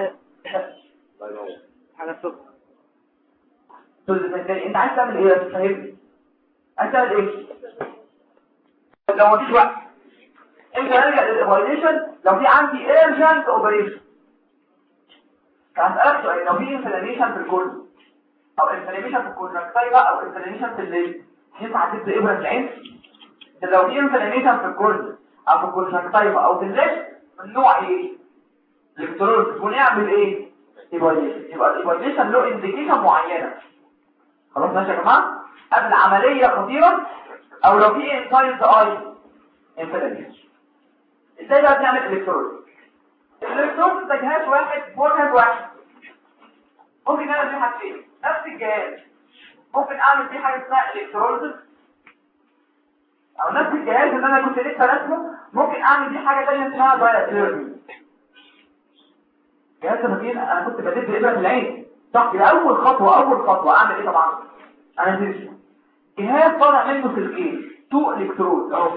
حاجة سخنة تقول لي انت عايز تعمل ايه يا فاهمني عايز تعمل ايه لو مفيش وقت امتى نرجع للايفاليشن لو في عندي ايرجنت اوبريشن هسألك سؤال لو في انفلاميشن في الكل او انفلاميشن في الكونجكتيفا او انفلاميشن في الليل ينفع تبدا ابره العين لو في انفلاميشن في الكل او في الكونجكتيفا او في الليل من نوع ايه الكترون ونعمل ايه ايفاليشن يبقى الايفاليشن له انديكيشن معينه خلاص ماشي يا جماعه قبل عمليه خطيره او لو في انسايد اي انفلاميشن ازاي بقى بنعمل الكترون الالكترون ده جهاز واحد مركز واحد ممكن اعمل فيه حاجتين نفس الجهاز ممكن اعمل فيه حاجه اسمها الكتروليز او نفس الجهاز اللي انا كنت لسه راسمه ممكن اعمل فيه حاجه ثانيه اسمها دايلاتيرمي جهاز المكين انا كنت بديت بابره في العين صح يبقى اول خطوه اول خطوه اعمل ايه طبعا انا نزلت جهاز طالع منه سلكين تو الكترود اهو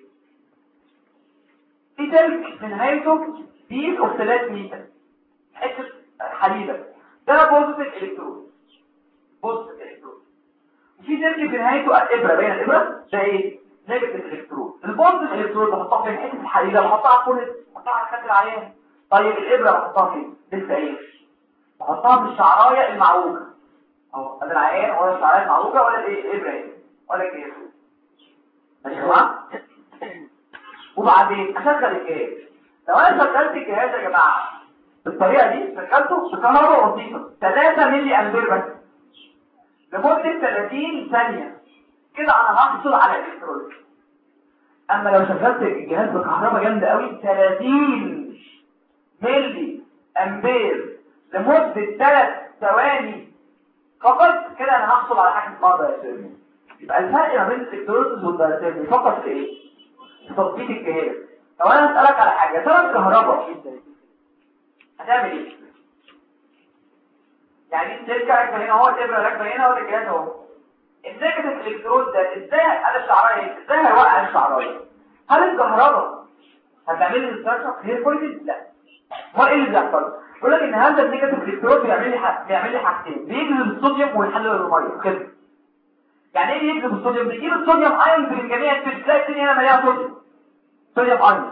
في سلك من نهايته بيس اوف 3 متر حته حديده ده بوزيتيف الكترون بوزيتيف الكترون وفي سلك في نهايته ابره بين الابره ده ايه نيجاتيف الكترون البوزيتيف الكترون بحطها في حته الحديده بحطها على كل بحطها على خد العيان طيب الابره بحطها فين لسه ايه بحطها في الشعرايه المعوجه اهو ادي العيان ولا الشعرايه المعوجه ولا الايه الابره ايه ولا الجهاز ماشي يا جماعه وبعدين اشغل الجهاز لو انا شغلت الجهاز يا جماعه بالطريقه دي شغلته بكهرباء بسيطه 3 ملي امبير بس لمده 30 ثانيه كده انا هحصل على الالكترون اما لو شغلت الجهاز بكهرباء جامده قوي 30 ملي امبير لمده 3 ثواني فقط كده انا هحصل على حاجه اسمها دايتيرمي يبقى الفرق ما بين الالكتروليز والدايتيرمي فقط في ايه في تظبيط الجهاز لو انا اسالك على حاجه ترى الكهرباء هتعمل ايه يعني دي السلكه راكبه هنا اهو الابره راكبه هنا والجهاز اهو النيجاتيف الكترود ده ازاي انا الشعرايه ازاي هيوقع الشعرايه هل الكهرباء هتعمل لي ستراكشر هي كويس لا ما ايه اللي بيحصل يقول لك ان هذا النيجاتيف الكترود بيعمل لي حاجه بيعمل لي حاجتين بيجذب الصوديوم ويحلل الميه كده يعني ايه بيجذب الصوديوم بيجيب الصوديوم ايون من جميع السيلز تلاقي الدنيا هنا مليانه صوديوم صوديوم ايون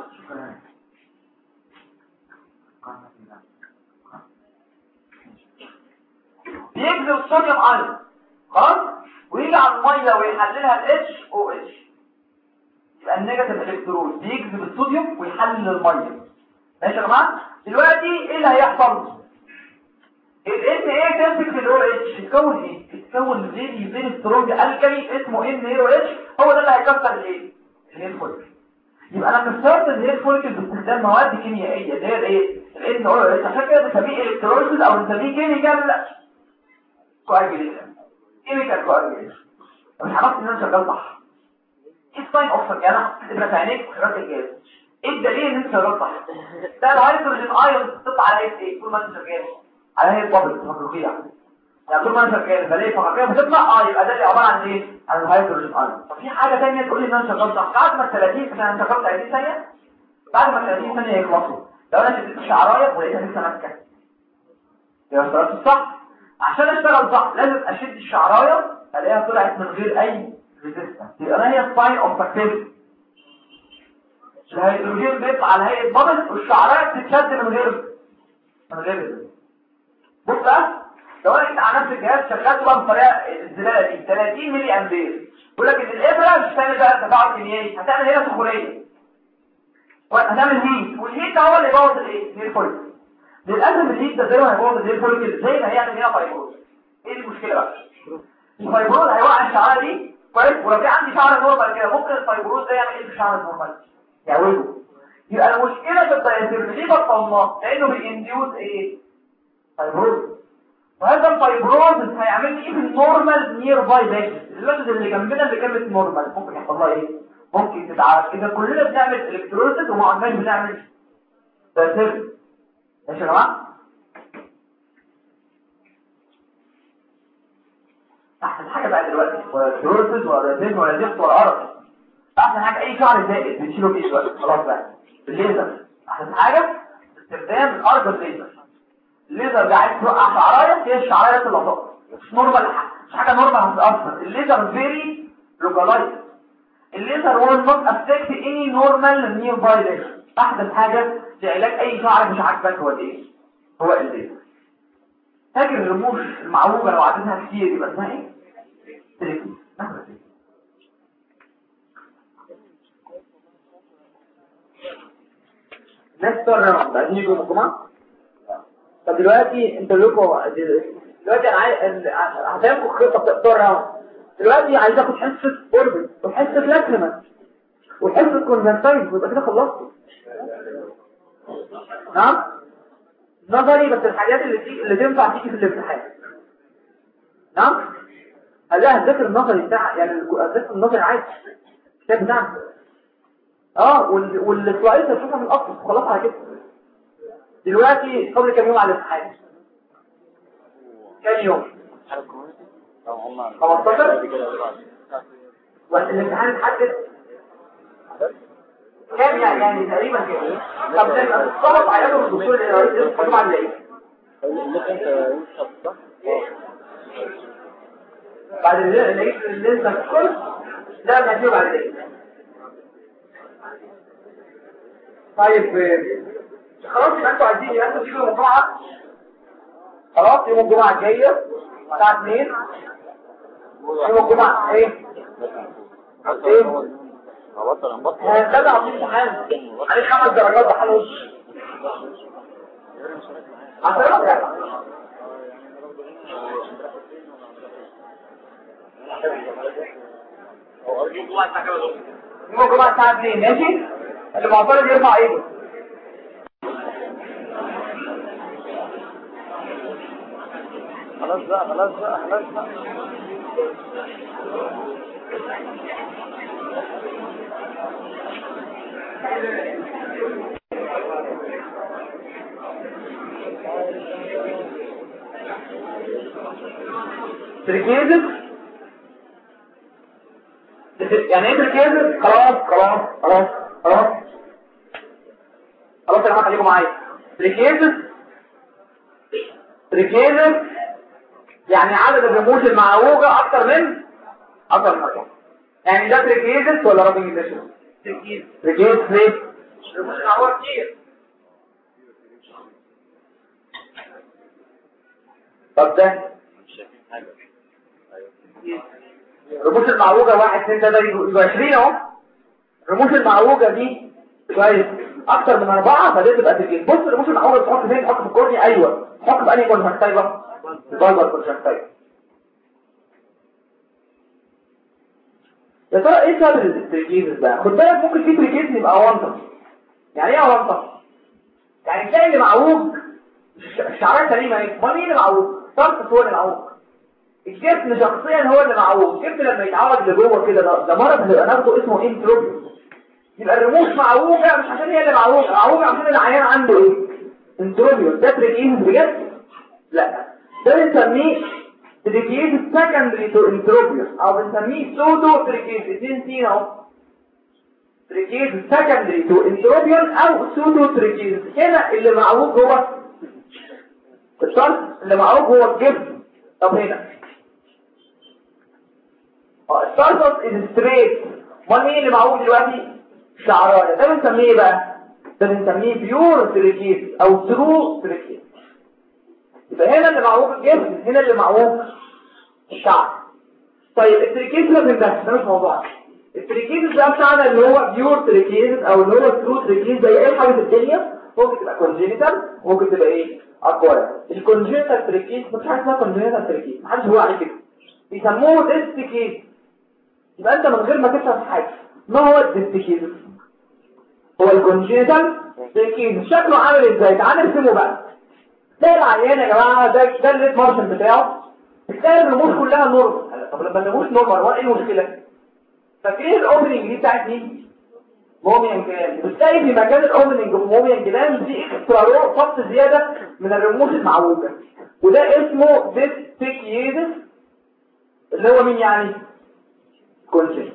بيجذب الصوديوم ايون خلاص ويجي على الميه ويحللها ال HOH يبقى النيجاتيف الكترون بيجذب الصوديوم ويحلل الميه ماشي يا جماعه دلوقتي ايه اللي هيحصل ال ان ايه تمسك في الاو اتش تتكون ايه تتكون زي زي سترونج الكالي اسمه ان ايه اتش هو ده اللي هيكسر الايه الهير فوليكل يبقى انا كسرت الهير فوليكل باستخدام مواد كيميائيه اللي هي الايه الان او اتش عشان كده بنسميه الكتروليسيس او بنسميه كيميكال كواجيليشن كيميكال كواجيليشن مش عرفت ان انا شغال صح ايه الساين اوف انا تبقى في عينيك وخرجت الجهاز ايه الدليل ان انت شغال صح ده الهيدروجين ايون بتطلع على ايه طول ما انت شغال على هي البابل فقريه يعني طول ما انت شغال بلاقي فقريه بتطلع اه يبقى ده اللي عباره عن ايه عن الهيدروجين ايون طب في حاجه ثانيه تقول لي ان انا شغال صح بعد ما 30 ثانيه انا شغال 30 ثانيه بعد ما 30 ثانيه يخلصوا لو انا شديت الشعرايه ولقيتها لسه ماسكه يبقى اشتغلت صح عشان اشتغل صح لازم اشد الشعرايه الاقيها طلعت من غير اي ريزيستنس يبقى هي الساين اوف سكسس الهيدروجين بيطلع على هيئه بابل والشعرايه بتتشد من غير من غير بص بقى لو انا جيت على نفس الجهاز شغلته بقى بطريقه الزلاله دي 30 ملي امبير يقول لك ان الابره مش هتعمل بقى تفاعل كيميائي هتعمل هنا سخونيه هتعمل هيت والهيت ده هو اللي يبوظ الايه الهير فوليكل للاسف الهيت ده زي ما هيبوظ الهير فوليكل زي ما هيعمل هنا فايبروز ايه المشكله بقى الفايبروز هيوقع الشعره دي كويس ولو في عندي شعر نورمال كده ممكن الفايبروز ده يعمل ايه في الشعر النورمال يعوده يبقى المشكله في الدايتيرم ليه بطلناه لانه بينديوز ايه فايبروز وهذا الفايبروز هيعمل لي ايه في النورمال نير باي باكس الوجد اللي جنبنا اللي كانت نورمال ممكن يحصل لها ايه ممكن تتعالج اذا كلنا بنعمل الكتروليسيس وما عندناش بنعمل دايتيرم ماشي يا جماعه احسن حاجه بقى دلوقتي ولا كتروليسيس ولا دايتيرم ولا زفت ولا قرف احسن حاجه اي شعر زائد بنشيله بايه دلوقتي خلاص بقى بالليزر احسن حاجه استخدام الارجل ليزر الليزر ده عايز توقع شعرايه هي الشعرايه اللي هتقع مش نورمال مش حاجه نورمال هتتاثر الليزر فيري لوكالايز الليزر will not affect any normal nearby lesion احدث حاجه في علاج اي شعر مش عاجبك هو ايه هو الليزر فاكر الرموش المعوجه لو عددها كتير يبقى اسمها ايه تريكي ناخد تريكي نفس الراوند عايزين يجوا الجمعه طب دلوقتي انت لكم دلوقتي انا عايز هتعملوا خطه بتختار راوند دلوقتي عايز اخد حصه اوربت وحصه لاكريمال وحصه كونفنتايز ويبقى كده خلصت نعم نظري بس الحاجات اللي تيجي اللي تنفع تيجي في الامتحان نعم هلاقي الذكر النظري بتاع يعني الذكر النظري عادي الكتاب بتاعنا اه والسلايد هتشوفها من الاصل خلاص على كده دلوقتي فاضل كام يوم على الامتحان كام يوم 15 والامتحان اتحدد كام يعني يعني تقريبا كده طب ده طلب عيادة الدكتور اللي رئيس القدوم على ايه بعد اللي اللي انت كل ده هنجيب بعد ايه طيب خلاص يبقى انتوا عايزين يبقى انتوا تيجوا يوم الجمعه خلاص يوم الجمعه الجايه الساعه 2 يوم الجمعه ايه ايه هبطل هنبطل هنتابع في امتحان عليه خمس درجات بحال وش عشان يعني يوم الجمعه الساعه 2 ماشي اللي معترض يرفع ايده خلاص بقى خلاص بقى خلاص بقى تركيزة يعني ايه تركيزة خلاص خلاص خلاص خلاص خلاص يا جماعه خليكم معايا تركيزة تركيزة يعني عدد الرموش المعوجة اكتر من اكتر من أربعة. يعني ده تركيزة ولا رابنج ديشن تركيزة تركيزة ليه؟ الرموش المعوجة كتير طب ده الرموش المعوجة واحد اتنين تلاتة يبقوا 20 اهو الرموش المعوجة دي كويس اكتر من اربعة فدي تبقى تجيب بص الرموش المعوجة تحط فين تحط في الكورني ايوه تحط في انهي كونتراكتايفر الفالفر كونتراكتايفر يا ترى ايه سبب التركيز ده خد بالك ممكن في تركيز يبقى اونطه يعني ايه اونطه يعني تلاقي اللي معوج الشعرات سليمه اهي امال مين اللي معوج طرف هو اللي معوج الجسم شخصيا هو اللي معوج الجسم لما يتعوج لجوه كده ده, ده مرض هيبقى ناخده اسمه انتروبي يبقى الرموش معوجه مش عشان هي اللي معوجه معوجه عشان العيان عنده ايه انتروبيوس ده تركيز بجد لا ده بنسميه تركيز سكندري تو انتروبيوس او بنسميه سودو تركيز الاثنين فينا اهو تركيز سكندري تو انتروبيوس او سودو تركيز هنا اللي معوج هو الشرط اللي معوج هو الجسم طب هنا اه السارتوس از ستريت امال مين اللي معوج دلوقتي شعرايه ده بنسميه ايه بقى ده بنسميه بيور تركيز او ترو تركيز يبقى هنا اللي معوج الجسم هنا اللي معوج الشعر طيب التركيز ده من ده ده مش موضوع التركيز ده بتاعنا اللي هو بيور تركيز او اللي هو ترو تركيز زي اي حاجه في الدنيا ممكن تبقى كونجينيتال ممكن تبقى ايه اكواير الكونجينيتال تركيز مش حاجه اسمها كونجينيتال تركيز محدش هو عليه كده بيسموه ديستيكيز يبقى انت من غير ما تفهم حاجه ما هو الديستيكيز هو الكونجينيتال تركيز شكله عامل ازاي تعال نرسمه بقى ده العيان يا جماعه ده ده الليت مارشن بتاعه بتلاقي الرموش كلها نورمال طب لما الرموش نورمال هو ايه المشكله فاكرين الاوبننج دي بتاعت مين موميان جلاند بتلاقي في مكان الاوبننج في موميان جلاند دي اكسترا رو خط زياده من الرموش المعوجه وده اسمه ديستيكيزس اللي هو مين يعني كونجنت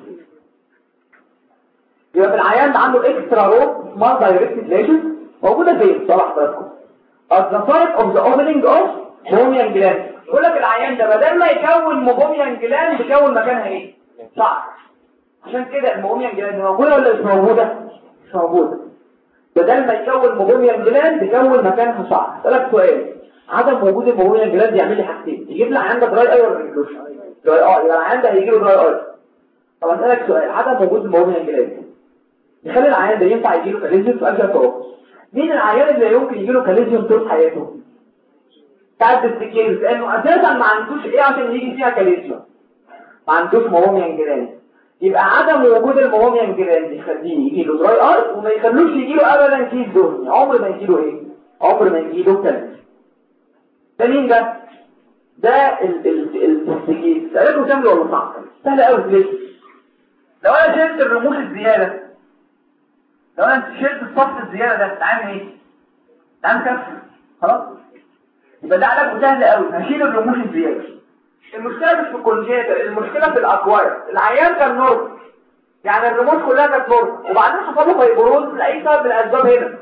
يبقى في العيان ده عنده اكسترا رو سمال دايركتد ليشن موجوده فين صلاح حضراتكم at the site of the opening of موميان جلاند يقول لك العيان ده بدل ما يكون موميان جلاند يكون مكانها ايه شعر عشان كده الموميان جلاند موجوده ولا مش موجوده مش موجوده بدل ما يكون موميان جلاند يكون مكانها شعر اسالك سؤال عدم وجود الموميان جلاند يعمل لي حاجتين يجيب لي عندك دراي اي ولا ما يجيبلوش دراي اه يبقى العيان ده هيجي له دراي اي طب اسالك سؤال عدم وجود الموميان جلاند يخلي العيان ده ينفع يجي له كاليزيوم سؤال ده فوق مين العيان اللي يمكن يجي له كاليزيوم طول حياته تعد السكينز لانه اساسا ما عندوش ايه عشان يجي فيها كاليزيوم ما عندوش موميان جلاند يبقى عدم وجود الموميان جلاند يخليه يجي له دراي اي وما يخلوش يجي له ابدا كيس دهني عمر ما يجي له ايه عمر ما يجي له كاليزيوم ده مين ده ده السكينز سألته سهل ولا صعب سهل قوي ليه لو انا شلت الرموش الزياده لو انا شلت الصف الزياده ده تعمل ايه تعمل كسر خلاص يبقى ده علاجه سهل قوي هشيل الرموش الزياده المشكله مش في الكونجيتال المشكله في الاكواير العيان كان نورمال يعني الرموش كلها كانت نورمال وبعدين حصل له فايبروز لاي سبب من الاسباب هنا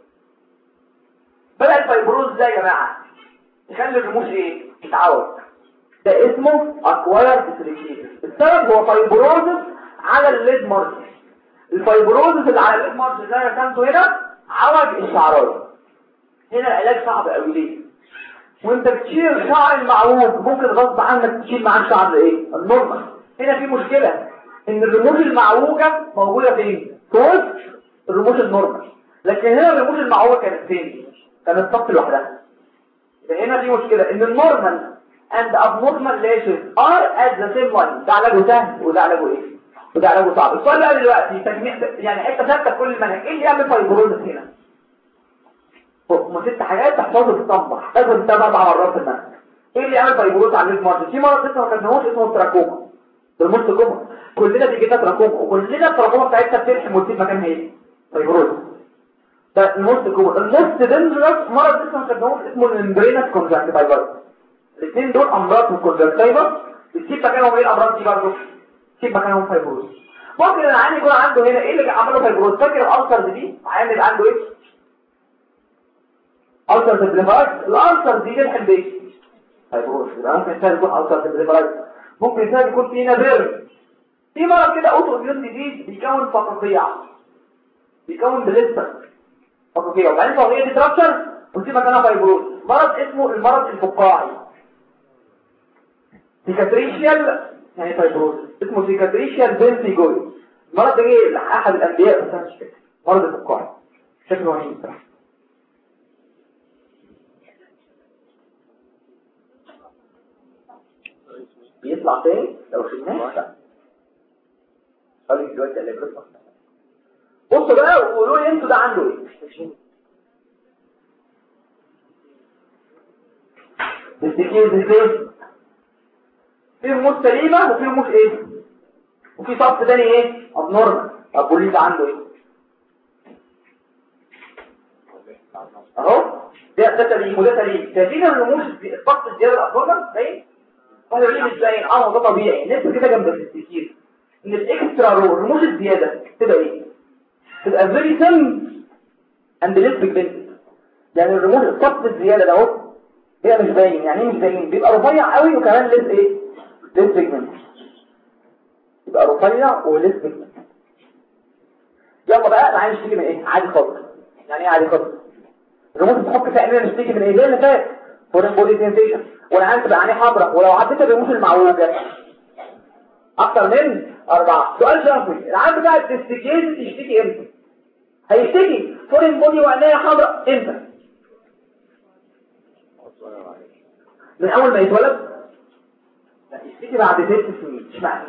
بدا الفايبروز ده يا جماعه يخلي الرموش ايه تتعوج ده اسمه اكواير ديسريكيشن السبب هو فايبروز على الليد مارجن الفايبروزس اللي على الليد مارجن ده رسمته هنا عوج الشعرايه هنا العلاج صعب قوي ليه وانت بتشيل شعر المعوج ممكن غصب عنك تشيل معاه شعر ايه النورمال هنا في مشكله ان الرموش المعوجه موجوده فين فوق الرموش النورمال لكن هنا الرموش المعوجه كانت فين كانت صف لوحدها يبقى هنا في مشكله ان النورمال and abnormal lesions are at the same line ده علاجه سهل وده علاجه ايه وده علاجه صعب السؤال بقى دلوقتي تجميع يعني حته ثابته في كل المنهج ايه اللي يعمل فايبروزس هنا هم ست حاجات تحفظه في الصنبة لازم تتابع اربع مرات في المنهج ايه اللي يعمل فايبروز على المارجن في مرض لسه ما خدناهوش اسمه التراكوما بالموست كوما كلنا بيجي لنا تراكوما وكلنا التراكوما بتاعتها بتلحم وتسيب مكانها ايه فايبروز ده الموست كوما الموست دينجرس مرض لسه ما خدناهوش اسمه الممبرينس كونجكتيفايتس الاثنين دول امراض الكونجكتيفا بتسيب مكانهم ايه الامراض دي برضه تسيب مكانهم فايبروز ممكن العيان يكون عنده هنا ايه اللي عمله فايبروز فاكر الالسر دي عيان اللي عنده ايه السر سبليفايد الالسر دي تلحم بايه فايبروز يبقى ممكن الانسان يكون السر سبليفايد ممكن الانسان يكون فيه نادر في مرض كده اوتو اميون ديزيز بيكون فقاقيع بيكون بليستر فقاقيع وبعدين فقاقيع دي تراكشر وفي مكانها فايبروز مرض اسمه المرض الفقاعي سيكاتريشيال يعني فايبروز اسمه سيكاتريشيال بنتيجوي المرض ده جه لاحد الانبياء بس انا مش فاكر مرض الفقاعي شكله وحيد بصراحه بيطلع تاني لو شلناه خليك دلوقتي اللي بيطلع بصوا بقى وقولوا لي انتوا ده عنده ايه تفتكروا ازاي في رموز سليمه وفي رموز ايه وفي صف تاني ايه ابنورمال طب قولوا لي ده عنده ايه اهو ده ده سليم وده سليم شايفين الرموز الصف الزياده الابنورمال باين واحد يقول لي مش باين اه ده طبيعي الناس كده جنب التفكير ان الاكسترا رو الرموز الزياده تبقى ايه تبقى فيري سم اند ليس بيجمنت يعني الرموز الصف الزياده ده اهو هي مش باين يعني ايه مش باين بيبقى رفيع قوي وكمان ليس ايه ليس بيجمنت يبقى رفيع وليس بيجمنت يلا بقى انا عايز اشتكي من ايه عادي خالص يعني ايه عادي خالص الرموز بتحط في عينينا نشتكي من ايه زي اللي فات فورين بودي سنسيشن والعين تبقى عينيه حمراء ولو عديت الرموز المعوجه اكتر من اربعة سؤال شرفي العام بتاع التستيكيز يشتكي امتى هيشتكي فورين بودي وعينيه حمراء امتى من اول ما يتولد لا يشتكي بعد ست سنين اشمعنى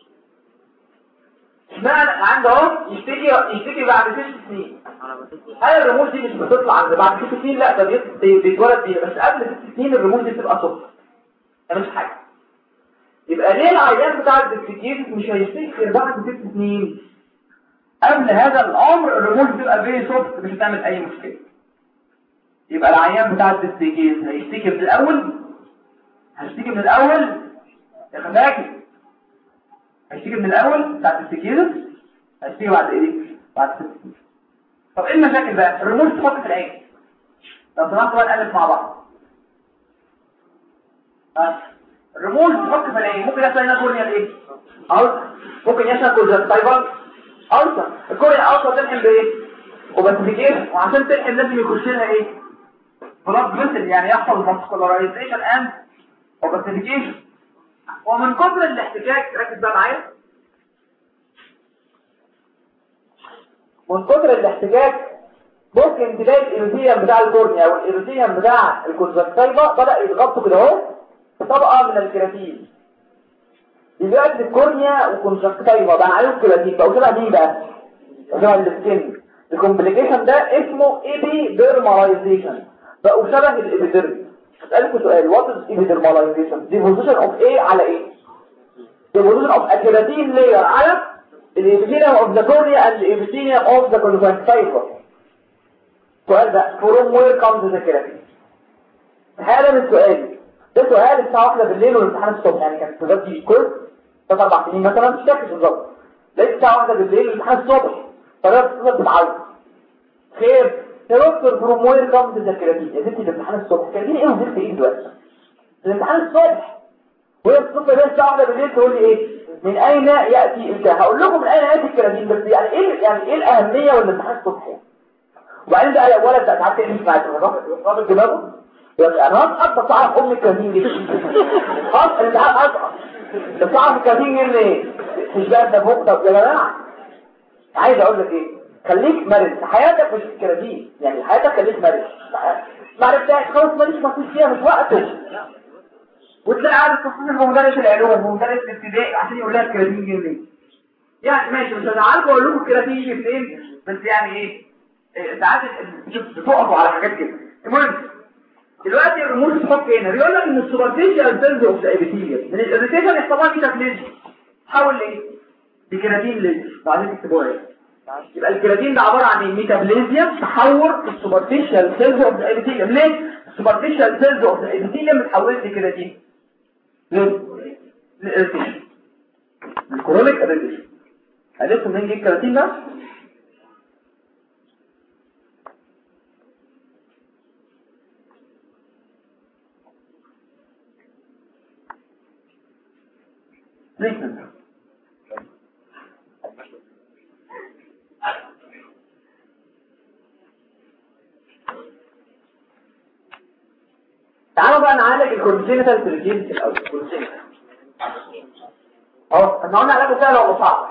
اشمعنى عنده اهو يشتكي يشتكي بعد ست سنين هل الرموز دي مش بتطلع عند بعد ست سنين لا ده بيت- بيتولد بيها بس قبل ست سنين الرموز دي بتبقى صفر ده مش حاجه يبقى ليه العيان بتاع الدكتير مش هيشتكي غير بعد ست سنين قبل هذا الامر الرموز بتبقى فيري سوفت مش هتعمل اي مشكله يبقى العيان بتاع الدكتير هيشتكي من الاول هيشتكي من الاول يا خفاكي هيشتكي من الاول بتاع الدكتير هيشتكي بعد ايه بعد ست سنين طب ايه المشاكل بقى الرموز تحط في العين لو سمحت بقى نقلب مع بعض ها. الرموز تحط في العين ممكن يحصل هنا كورنيال ايه ألسر ممكن يحصل كونجكتيفال ألسر الكورنيال ألسر تلحم بايه وباسيفيكيشن وعشان تلحم لازم يخش لها ايه بلاد فيسل يعني يحصل فاسكولارايزيشن اند وباسيفيكيشن ومن كتر الاحتكاك ركز بقى معايا من كتر الاحتكاك ممكن تلاقي الإيروثيوم بتاع الكورنيا او الإيروثيوم بتاع الكونجكتيفا بدأ يتغطوا كده اهو بطبقة من الكيراتين دلوقتي الكورنيا والكونجكتيفا بقى عليهم كيراتين بقوا شبه مين بقى؟ شبه السكين الكومبليكيشن ده اسمه ايبيديرماليزيشن بقوا شبه الابيديرم اسالكم سؤال وات از ايبيديرماليزيشن ديبوزيشن اوف ايه على ايه deposition of a keratin layer على الابيثيليوم of the cornea and the epithelium of the conjunctiva السؤال ده from where comes the keratin هذا من السؤال ده سؤال الساعة واحدة بالليل والامتحان الصبح يعني كانت السؤال دي كورس ثلاث اربع سنين مثلا مش فاكر بالظبط لقيت الساعة واحدة بالليل والامتحان الصبح فده بتفضل بتعيط خير يا دكتور from where comes the keratin يا ستي الامتحان الصبح كeratin ايه وزيرت ايه دلوقتي الامتحان الصبح وهي الصبح ده الساعة واحدة بالليل تقول لي ايه من اين يأتي الكلام هقول لكم من اين يأتي الكلام بس يعني ايه يعني ايه الاهمية والامتحان الصبح يعني وبعدين بقى الولد بقى تعرف ايه مش معاك رابط دماغه يقول انا هسقط بس اعرف ام الكراتين دي خلاص انت عارف اسقط بس اعرف الكراتين دي منين مش بقى انت فوق طب يا جماعه عايز اقول لك ايه خليك مرن حياتك مش الكراتين يعني حياتك خليك مرن ما عرفتهاش خلاص ماليش مفيش فيها مش وقته وتلاقي قاعد تصحيح بمدرس العلوم ومدرس الابتدائي عشان يقول لها الكراتين جه منين يعني ماشي مش هزعلكم اقول لكم الكراتين يجي منين بس يعني ايه إيه، ساعات بتقفوا على حاجات كده المهم دلوقتي الرموز تحط هنا بيقول لك ان السوبرفيشال سيلز اوف ذا ابيثيليوم من الاريتيشن يحصل لها ميتافليزم تحول لايه لكيراتين ليز بعدين تكتبوها ايه يبقى الكيراتين ده عباره عن ايه ميتابليزيا تحور في السوبرفيشال سيلز اوف ذا ابيثيليوم ليه superficial cells of the epithelium اتحولت لكيراتين ليه؟ للارتيشن الكرونيك ارتيشن عرفتوا منين جه الكيراتين ده؟ treatment تعالوا بقى نعالج الكونجينيتال تريجينز الاول كونجينيتال اهو احنا قلنا علاجه سهل ولا صعب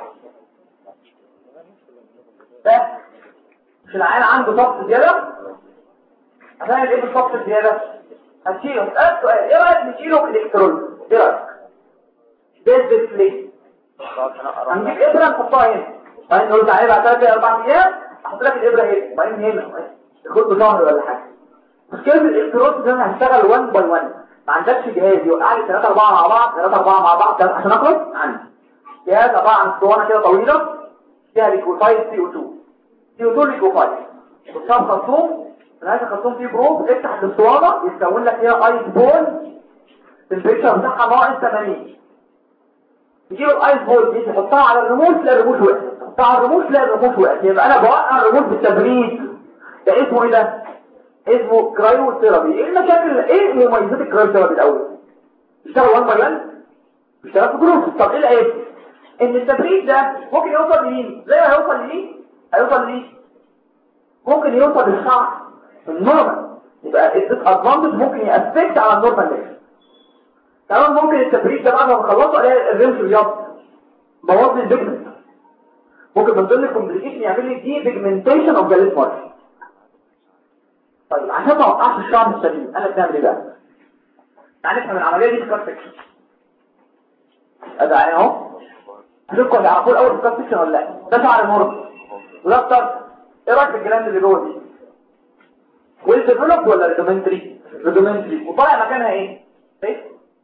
بس مش العيان عنده ضغط زياده هتعمل ايه بالضغط الزياده هتشيله اسال سؤال ايه رايك نشيله الكترون ايه رايك ده الديسبلاي هنجيب ابره نحطها هنا بعدين نقول تعالى بعد ثلاث اربع ايام احط لك الابره هنا بعدين هنا تاخد شهر ولا حاجه مشكله الالكترود ده انا هشتغل 1 باي 1 ما عندكش جهاز يوقع لي 3 4 مع بعض 3 4 مع بعض ده عشان اخلص عندي جهاز عباره عن اسطوانه كده طويله فيها ليكوفايد سي او 2 سي او 2 ليكوفايد بتصاب خرطوم هذا الخرطوم فيه بروب افتح الاسطوانه يتكون لك فيها ايس بول التمبريتشر بتاعها ناقص 80 تجيب الايس بول دي تحطها على الريموت تلاقي الريموت وقع تحطها على الريموت تلاقي الريموت وقع يبقى انا بوقع الريموت بالتبريد ده اسمه ايه ده اسمه كرايو ثيرابي ايه المشاكل ايه مميزات الكرايو ثيرابي الاول بيشتغل 1 باي 1 بيشتغل في جروب طب ايه العيب ان التبريد ده ممكن يوصل لمين زي ما هيوصل لمين هيوصل لمين ممكن يوصل للشعر النورمال يبقى الديس ادفانتج ممكن يأفكت على النورمال ليفل تمام ممكن التبريد ده بعد ما نخلصه الاقي الرمش بيض بوظ لي البيجمنت ممكن من ضمن الكومبليكيشن يعمل لي دي بيجمنتيشن اوف ذا ليد مارك طيب عشان ما اوقعش الشعر السليم انا بنعمل ايه بقى تعالى نفهم العمليه دي سكار سكشن ادي عين اهو هتبقوا تعرفوا الاول سكار سكشن ولا لا ده شعر مرض وده الطرف ايه رايك في الجلاند اللي جوه دي ويل ديفلوب ولا ريدومنتري ريدومنتري وطالع مكانها ايه ايه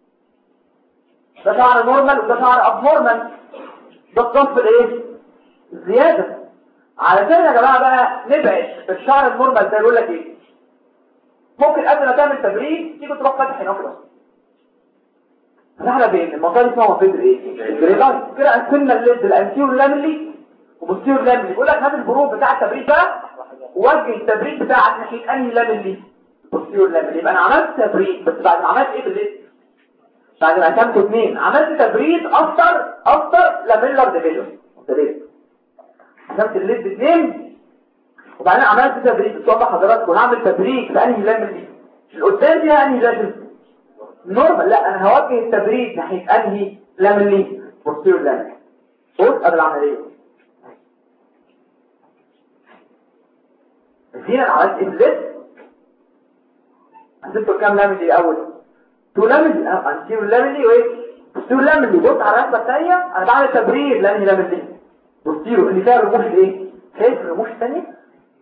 ده شعر نورمال وده شعر اب نورمال ده الصف الايه زياده علشان يا جماعه بقى نبعد الشعر النورمال ده يقول لك ايه ممكن قبل ما تعمل تبريد تيجي تروح فاتح هنا كده احنا بين المنطقه دي اسمها منطقه ايه الجريلايت كده قسمنا الليد الانتيور لاملي وبوستيور لاملي يقول لك هات البروف بتاع التبريد ده ووجه التبريد بتاعك ناحيه انهي لاملي بوستيور لاملي يبقى انا عملت تبريد بس بعد ما عملت ايه بالليد بعد ما قسمته اثنين عملت تبريد افتر افتر لاميلر ديفيجن قسمت الليد اثنين وبعدين عملت تبريد توضح حضراتكم هعمل تبريد في انهي لاملي القدام دي انهي لاملي نورمال لا انا هوجه التبريد ناحيه انهي لاملي بوستيرور لاملي بص قبل العمليه هنا عملت ابليت عندكم كام لاملي اول تو لاملي انتيرور لاملي وايه بوستيرور لاملي بص على الرسمه الثانيه انا بعمل تبريد لانهي لاملي بوستيرور اللي فيها الرموش الايه شايف الرموش الثانيه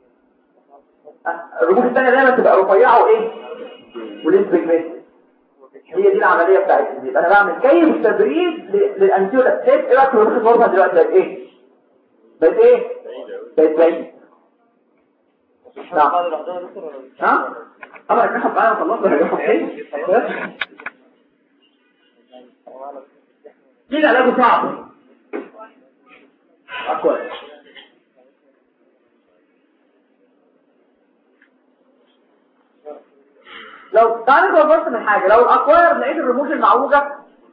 الرموش الثانيه دايما تبقى رفيعه وايه وليس بيجمنت هي دي العملية بتاعتي يبقى انا بعمل كيف تبريد للانتيولا شايف ايه رايك في الرموش النورمال دلوقتي بقت ايه بقت ايه بقت بعيد نعم ها اما الكشف معايا خلصنا الكشف ايه دي العلاج صعب اكويس لو تعالى بص من حاجة لو الاكواير لقيت الرموش المعوجة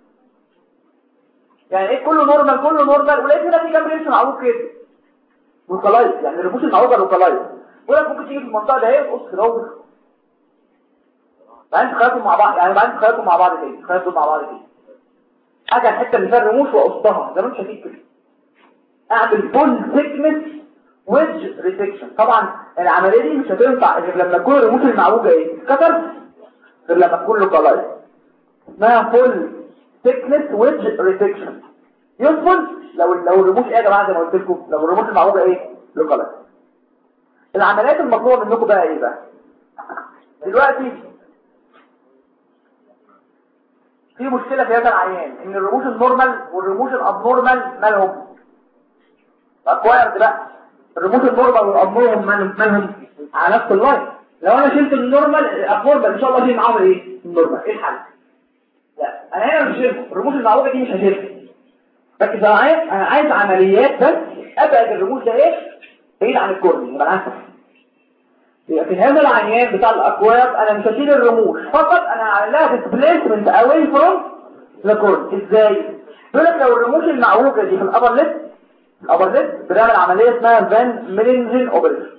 يعني ايه كله نورمال كله نورمال ولقيت هنا في كام رمش معوج كده لوكالايز يعني الرموش المعوجة لوكالايز ولك ممكن تيجي في المنطقة ده ايه تقص كده وتخ بعدين تخيطهم مع بعض يعني بعدين تخيطهم مع بعض كده تخيطهم مع بعض كده حاجة الحتة اللي فيها الرموش واقصها زي ما انت شايف كده اعمل فول ثيكنس ويدج ريسكشن طبعا العملية دي مش هتنفع غير لما تكون الرموش المعوجة ايه كتر غير لما تكون لوكالايز اسمها فول ثيكنس ويدج ريسكشن يوسفول لو لو الرموش ايه يا جماعه زي ما قلت لكم لو الرموش المعوجه ايه لوكالايز العمليات المطلوبه منكم بقى ايه بقى دلوقتي في مشكله في هذا العيان ان الرموش النورمال والرموش الابنورمال مالهم اكوايرد بقى الرموش النورمال والابنورمال مالهم على نفس اللاين لو انا شلت النورمال الابنورمال ان شاء الله دي معاهم ايه النورمال ايه الحل لا انا هنا مش شايفه الرموز المعوجه دي مش هشيلها ركز انا عايز انا عايز عمليات بس ابعد الرموز ده ايه بعيد عن الكورني يبقى انا يبقى في هذا العيان بتاع الاكواب انا مش هشيل الرموز فقط انا هعمل لها ديسبليسمنت اواي فروم ذا كورن ازاي يقول لك لو الرموز المعوجه دي في الابر ليست الابر ليست بنعمل عمليه اسمها فان ميلينجن اوبريشن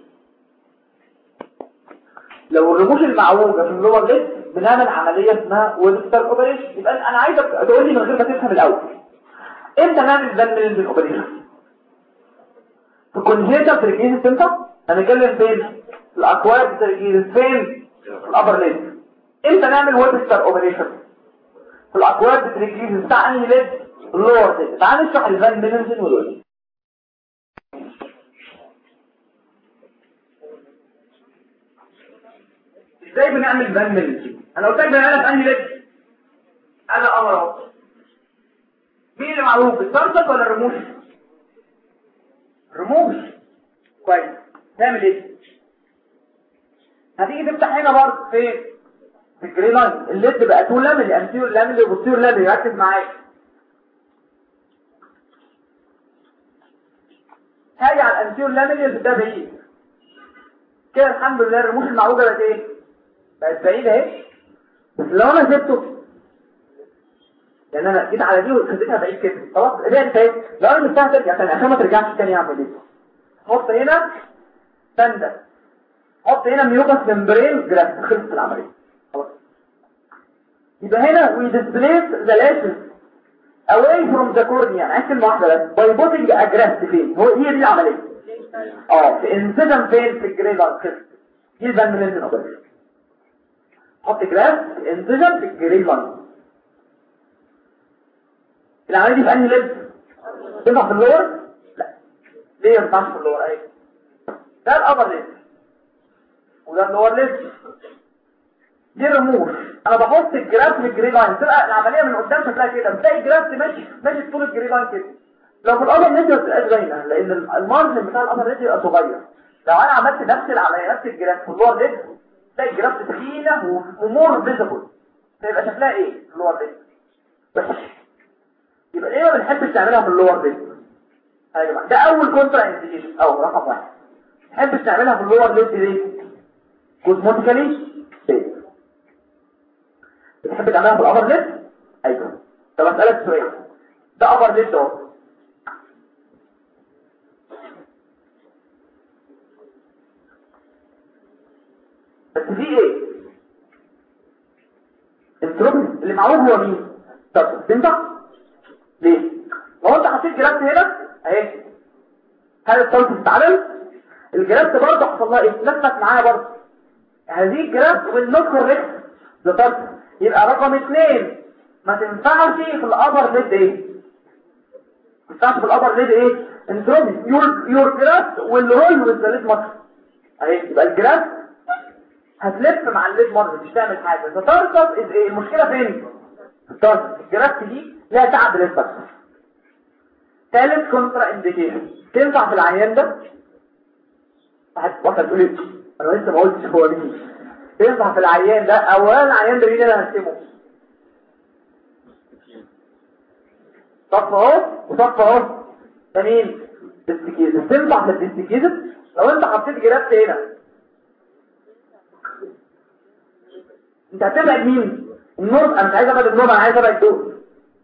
لو الرموش المعوجة في اللور ليست بنعمل عملية اسمها ويلستر اوبريشن يبقى انا عايزك تقول لي من غير ما تفهم الاول امتى نعمل فان ميلينجن اوبريشن في كونجيتال تريكيز سنتر هنتكلم فين في الاكواد تريكيز فين في الابر ليست امتى نعمل ويلستر اوبريشن في الاكواد تريكيز بتاع انهي ليست اللور ليست تعال نشرح الفان ميلينجن والويلستر ازاي بنعمل فان ميلينجن انا قلت لك بنعملها في انهي ليست هذا امر اهو مين اللي معروف السرطة ولا الرموش رموش كويس تعمل ايه هتيجي تفتح هنا برضه فين في الجري لاين الليد بقى تو لامل انتيور لامل وبوستيور لامل ركز معايا هاجي على الانتيور لامل اللي ده بعيد كده الحمد لله الرموش المعوجه بقت ايه بقت بعيده اهي بس لو انا سبته لان انا جيت على دي وخليتها بعيد كده خلاص ايه انت ايه لو انا مستها ترجع تاني عشان ما ترجعش تاني اعمل ايه حط هنا سنده حط هنا ميوكس ممبرين جراف خلصت العمليه خلاص يبقى هنا we displace the lashes away from the cornea عايز كلمه واحده بس by putting a graft فين هو هي دي العمليه اه في انسجن فين في الجريلر خلص دي الفالميليزن اوبريشن حط جراف انسجن في الجريلر العمليه دي في انهي لب تنفع في اللور لا ليه ما ينفعش في اللور اهي ده الابر لب وده اللور لب دي رموش انا بحط الجراف في الجري لاين تبقى العمليه من قدام شكلها كده بتلاقي الجراف ماشي ماشي طول الجري لاين كده لو في الابر لب ما بتبقاش باينه لان المارجن بتاع الابر لب يبقى صغير لو انا عملت نفس العمليه نفس الجراف في اللور لب تلاقي الجراف تخينه ومور فيزبل تبقى شكلها ايه اللور لب وحش يبقى ليه ما بنحبش نعملها في اللور ليست يا جماعه ده اول كونترا انديكيشن او رقم واحد ما بنحبش نعملها في اللور ليست ليه كوزموتيكالي سيف بتحب تعملها في الابر ليست ايوه طب اسالك سؤال ده ابر ليست اهو بس في ايه التروبين اللي معروف هو مين طب تنفع ليه لو انت حطيت جرافت هنا اهي هل الصوت استعمل الجرافت برضه حصل لها ايه لفت معايا برضه هذه الجرافت والنوت كوريكت لطرف يبقى رقم اثنين ما تنفعش في الابر ليد ايه ما تنفعش في الابر ليد ايه انتروبي يور يور جرافت والرول والزليد مصر اهي يبقى الجرافت هتلف مع الليد مصر مش تعمل حاجه تترصف ايه المشكله فين الترصف الجرافت دي لا تعب للبس ثالث كونترا انديكيشن تنفع في العيان ده واحد واحد تقول لي انا لسه ما قلتش هو مين تنفع في العيان ده اولا العيان ده مين اللي هنسمه صف اهو وصف اهو ده مين ديستيكيزم تنفع في الديستيكيزم لو انت حطيت جرافت هنا انت هتبعد مين النور انا مش عايز ابعد النور انا عايز ابعد دول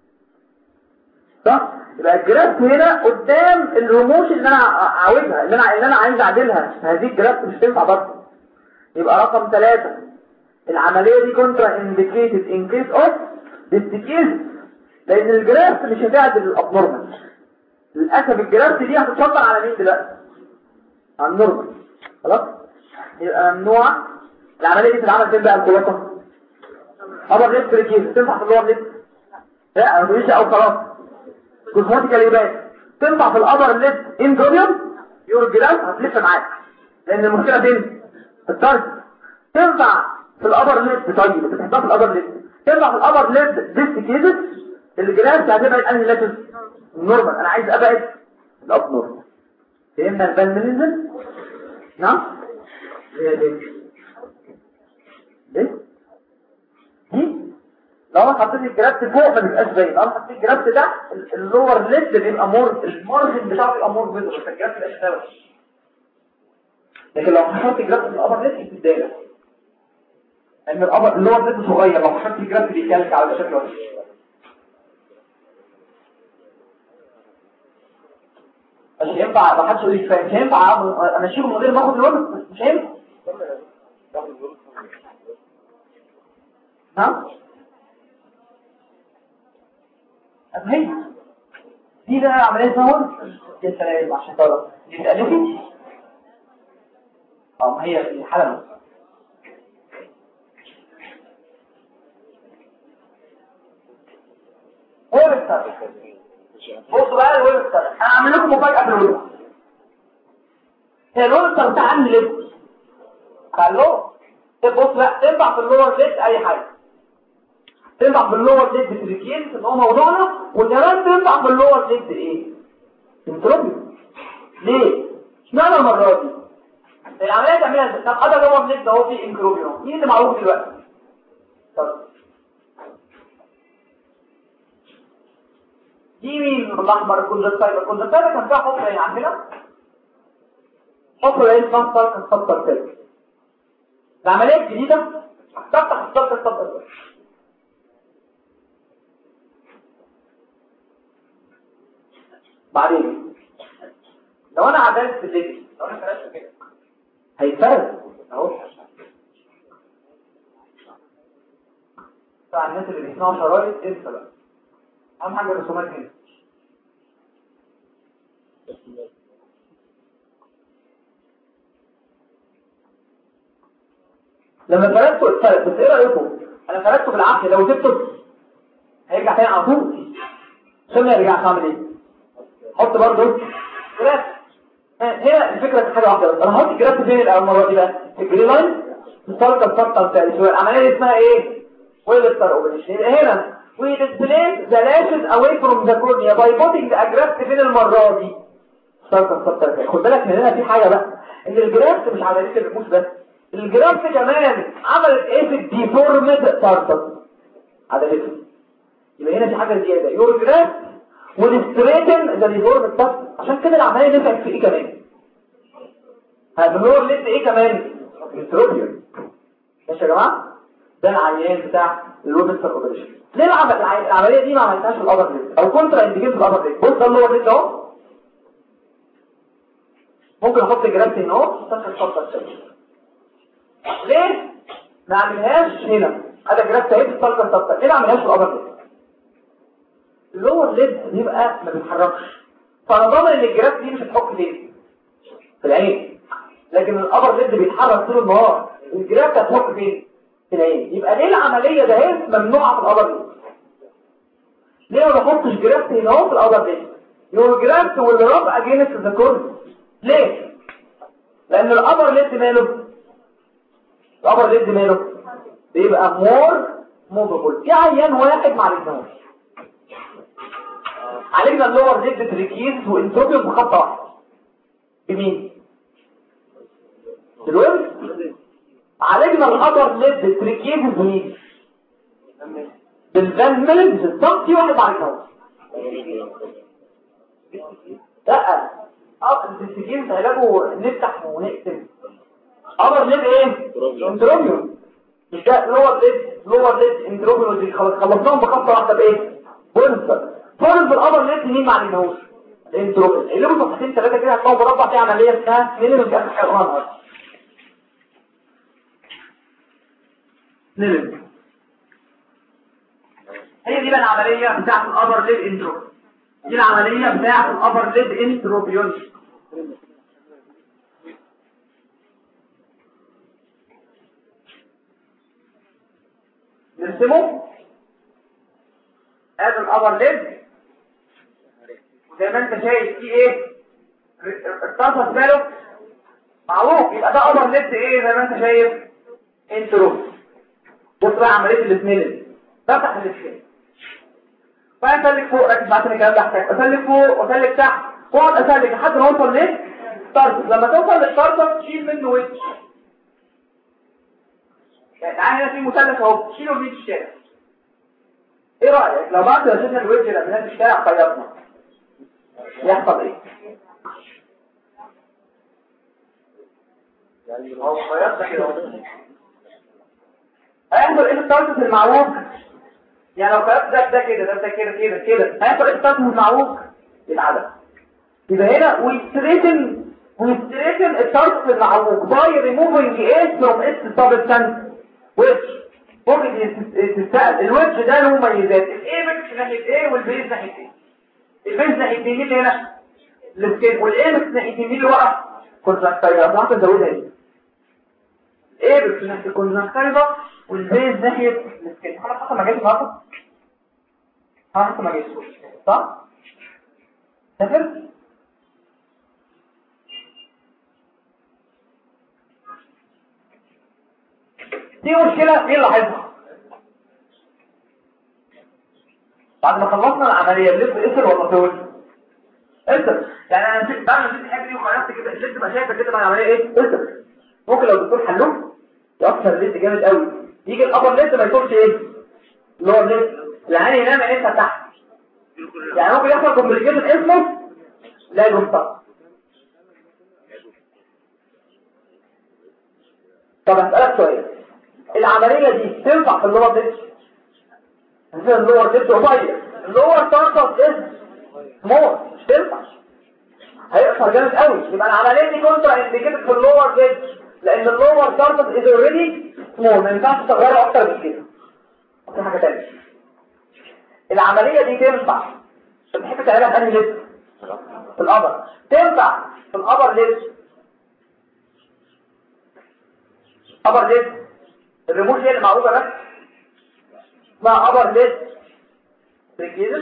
صح يبقى الجرافت هنا قدام الرموش اللي انا عاوزها اللي انا اللي انا عايز اعدلها هذه الجرافت مش تنفع برضه يبقى رقم ثلاثة العملية دي كونترا انديكيتد ان كيس اوف ديستيكيز لان الجرافت مش هتعدل الابنورمال للاسف الجرافت دي هتتشطر على مين دلوقتي على النورمال خلاص يبقى ممنوع العملية دي تتعمل فين بقى الخلاصة ابر ليست ريكيز تنفع في اللور ليست لا انا مش او خلاص كوزموتيكال يبان تنفع في الابر ليد اندروبيوم يور جلاس هتلف معاك لان المشكله فين في التارجت تنفع في الابر ليد طيب انت بتحطها في الابر ليد تنفع في الابر ليد ديستيكيزس الجلاس هتبعد انهي لاتس النورمال انا عايز ابعد الاب نورمال فهمنا الفالمينيزم نعم هي دي ايه دي لو انا حطيت الجرافت فوق ما بيبقاش باين لو انا حطيت الجرافت ده اللور ليد بيبقى مور المارجن بتاعه بيبقى مور فيزبل بس الجرافت بيبقى شغال لكن لو حطيت الجرافت في الابر ليد بتتضايق لان الابر اللور ليد صغير لو حطيت الجرافت بيكلك على شكل وحش مش هينفع ما حدش يقول لي مش هينفع امشيهم من غير ما اخد اللون مش هينفع ها طب هي دي بقى عمليه صور يا سلام عشان تعرف دي تألفي اه ما هي الحاله ويبستر بصوا بقى الويبستر انا هعمل لكم مفاجاه في الويبستر هي الويبستر بتاع عم لب قالوا بص بقى تنفع في اللور ليد اي حاجه تنفع في اللور ليد تريكين ان هو موضوعنا وكمان تنفع في اللور ليد ايه انتروبي ليه اشمعنى المره دي العمليه تعملها ازاي طب هذا اللور ليد اهو فيه انكروبيون مين اللي معروف دلوقتي طب دي مين الاحمر الكونجكتيفا الكونجكتيفا كان فيها حفره يعني عندنا حفره ايه اسمها ساركس سبتر سيل العمليه الجديده تفتح الساركس سبتر سيل بعدين لو انا عدلت الليل لو انا فرشته كده هيتفرد اهو بتاع الناس اللي بيسمعوا شرايط انسى بقى اهم حاجه الرسومات هنا لما فردته اتفرد بس ايه رايكم انا فردته بالعافيه لو سبته هيرجع تاني على طول عشان ما يرجعش اعمل ايه حط برضه جراف هنا الفكره في حاجه واحده بس انا هحط الجراف فين المره دي بقى الجري لاين السلطه الخطه بتاعت العمليه دي اسمها ايه ويلستر اوبريشن يبقى هنا we displace the lashes away from the cornea by putting the graft فين المره دي السلطه الخطه خد بالك من هنا في حاجه بقى ان الجرافت مش على ريش الرموش بس الجرافت كمان عملت ايه في الديفورمد سارتس على ريش يبقى هنا في حاجه زياده يور جرافت والستريتن ذا ديفورم الطفل عشان كده العمليه نفعت في ايه كمان هنور لسه ايه كمان التروبيوم ماشي يا جماعه ده العيان بتاع الويبستر اوبريشن ليه العمل العمليه دي ما عملتهاش في الابر ليد او كونترا انديكيت في الابر ليد بص ده اللي هو ليد اهو ممكن احط جرافت هنا اهو استخدم الخطه الثانيه ليه ما اعملهاش هنا هذا جرافت اهي في الطلقه الثابته ليه ما اعملهاش في الابر ليد اللور ليد بيبقى ما بيتحركش فانا ضامن ان الجراف دي مش هتحك ليه في العين لكن الابر ليد بيتحرك طول النهار الجراف هتحك فين في العين يبقى ليه العمليه ده هي ممنوعه في الابر ليد ليه ما بحطش جراف هنا اهو في الابر ليد يور جراف واللي راب اجينست ذا كورن ليه لان الابر ليد ماله الابر ليد ماله بيبقى مور موفبل في عيان واحد ما عالجناهوش عالجنا اللور ليد تريكيز وانتروبيوم بخطة واحدة بمين؟ دلوقتي عالجنا الابر ليد تريكيز بمين؟ بالفان ميلز بالظبط في واحد عالجناه لا اه التريكيز علاجه نفتح ونقسم ابر ليد ايه؟ انتروبيوم مش ده لور ليد لور ليد انتروبيوم دي خلصناهم بخطة واحدة بايه؟ بولنسر فورم بالقمر لقيت مين ما علمناهوش الانتروبين اللي له صفحتين ثلاثه كده هتلاقوا مربع فيه عمليه اسمها نيلم في اخر حيوان نيلم هي دي بقى العمليه بتاعه الابر ليد انتروبين دي العمليه بتاعه الابر ليد انتروبيون نرسمه ادي الابر ليد زي ما انت شايف في ايه الطرف ماله معروف يبقى ده ابر ليد ايه زي ما انت شايف انترو بص بقى عمليه السميل بفتح الاسفل فاسلك فوق ركز معاك الكلام ده احتاج اسلك فوق واسلك تحت واقعد اسلك لحد ما اوصل ليه طرف لما توصل للطرف تشيل منه وش يعني تعالى هنا في مثلث اهو شيله بيه في الشارع ايه رايك لو بعد اساسا الوجه لما في الشارع خيطنا يحصل ايه هو خيطنا كده هيحصل ايه الطرف في المعوج يعني لو خيطت ده ده كده ده ده كده كده كده هيحصل ايه الطرف في المعوج العدد يبقى هنا ويستريتن ويستريتن الطرف في المعوج باي ريموفنج ايه فروم اس سبستانس ويتش ممكن تستقل الوجه ده له مميزات الايبكس ناحيه ايه والبيز ناحيه ايه البيز ناحيه مين اللي هنا السكين والايبكس ناحيه مين اللي وقف كونتراكتايل اصلا نزودها دي الايبكس ناحيه الكونتراكتايل والبيز ناحيه السكين خلاص حتى ما جاش النهارده حتى ما جاش صح سافر دي مشكلة ايه اللي هيحصل بعد ما خلصنا العملية اللب اسر ولا طول اسر يعني انا نسيت بعد ما نسيت الحاجة دي وخلصت كده اللب تبقى شايفة كده بعد العملية ايه اسر ممكن لو الدكتور حلوه يأثر اللب جامد قوي يجي الابر لب ما يكونش ايه اللي هو اللب العين ينام عينيها تحت يعني ممكن يحصل كومبليكيشن اسمه لا يجمطر طب اسألك سؤال العملية دي تنفع في اللور ديتش مثل اللور ديتش قصير اللور تنقص اسم مور مش تنفع هيقصر جامد قوي يبقى العملية دي كونترا انديكيتد في اللور ديتش لان اللور تنقص از اوريدي سمول ما ينفعش تغيره اكتر من كده في حاجة تانية العملية دي تنفع بتحب تعملها في انهي لسه في القبر تنفع في القبر لسه قبر لسه الريموت هي اللي معروفه بس اسمها ابر ليد ريكيزس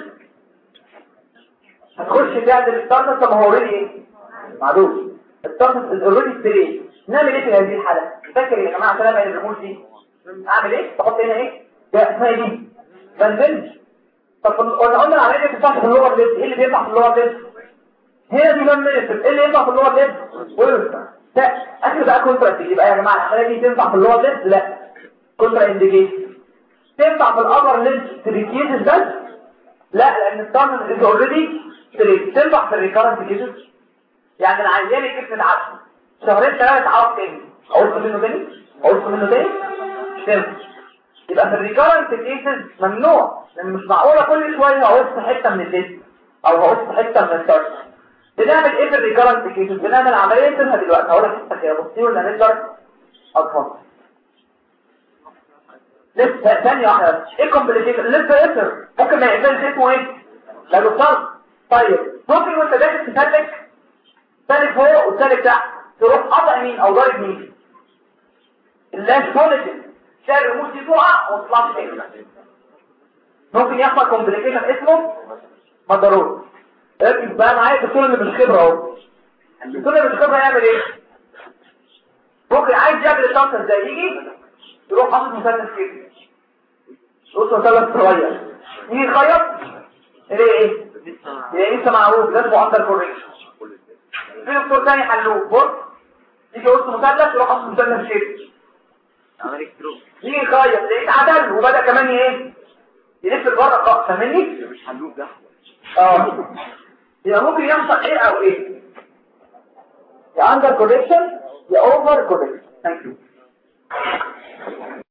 هتخش تعدل الستارتس طب هو اوريدي ايه معدوش الستارتس از اوريدي ستريت نعمل ايه في هذه الحاله فاكر يا جماعه عشان ابعد الريموت دي اعمل ايه تحط هنا ايه ده اسمها ايه دي بنزلش طب قلنا قلنا العمليه دي ما تنفعش في اللور ليد ايه اللي بينفع في اللور ليد هنا دي مان مينيتر ايه اللي ينفع في اللور ليد ويرسا لا اخر بقى كونتراكت يبقى يا جماعه العمليه دي تنفع في اللور ليد لا كونترا انديكيشن تنفع في الابر ليد تريكيزس بس لا لان الستارتس از اوريدي تريك تنفع في الريكارنت كيسز يعني العيان يكتب العشر شهرين ثلاثه تعرف تاني اقول منه تاني اقول منه تاني مش تنفع يبقى في الريكارنت كيسز ممنوع لان مش معقوله كل شويه اقص حته من الليد او هقص حته من الستارتس بنعمل ايه في الريكارنت كيسز بنعمل عمليه اسمها دلوقتي هقول لك حته كده بصي ولا نقدر اطفال لسه ثانية واحدة ايه كومبليكيشن لسه يسر ممكن ما يقبلش اسمه ايه لا يصر طيب ممكن وانت داخل تسلك سالك فوق وسالك تحت تروح قطع مين او ضارب مين اللاش كولاجين شارع الرموز دي تقع وما تطلعش تاني ممكن يحصل كومبليكيشن اسمه مضروب ركز بقى معايا الدكتور اللي مش خبره اهو الدكتور اللي مش خبره يعمل ايه ممكن عايز يعمل الشخص ازاي يجي يروح حاطط مثلث كده بص مثلث صغير يجي يخيط يلاقي ايه يلاقي لسه معروف لازم اندر كوريكشن في دكتور تاني حلوه بص يجي وسط مثلث يروح حاطط مثلث كده يجي يخيط لقيت عدل وبدا كمان ايه يلف لبره خالص فاهمني مش حلوب ده اه يبقى ممكن يحصل ايه او ايه يا اندر كوريكشن يا اوفر كوريكشن ثانك يو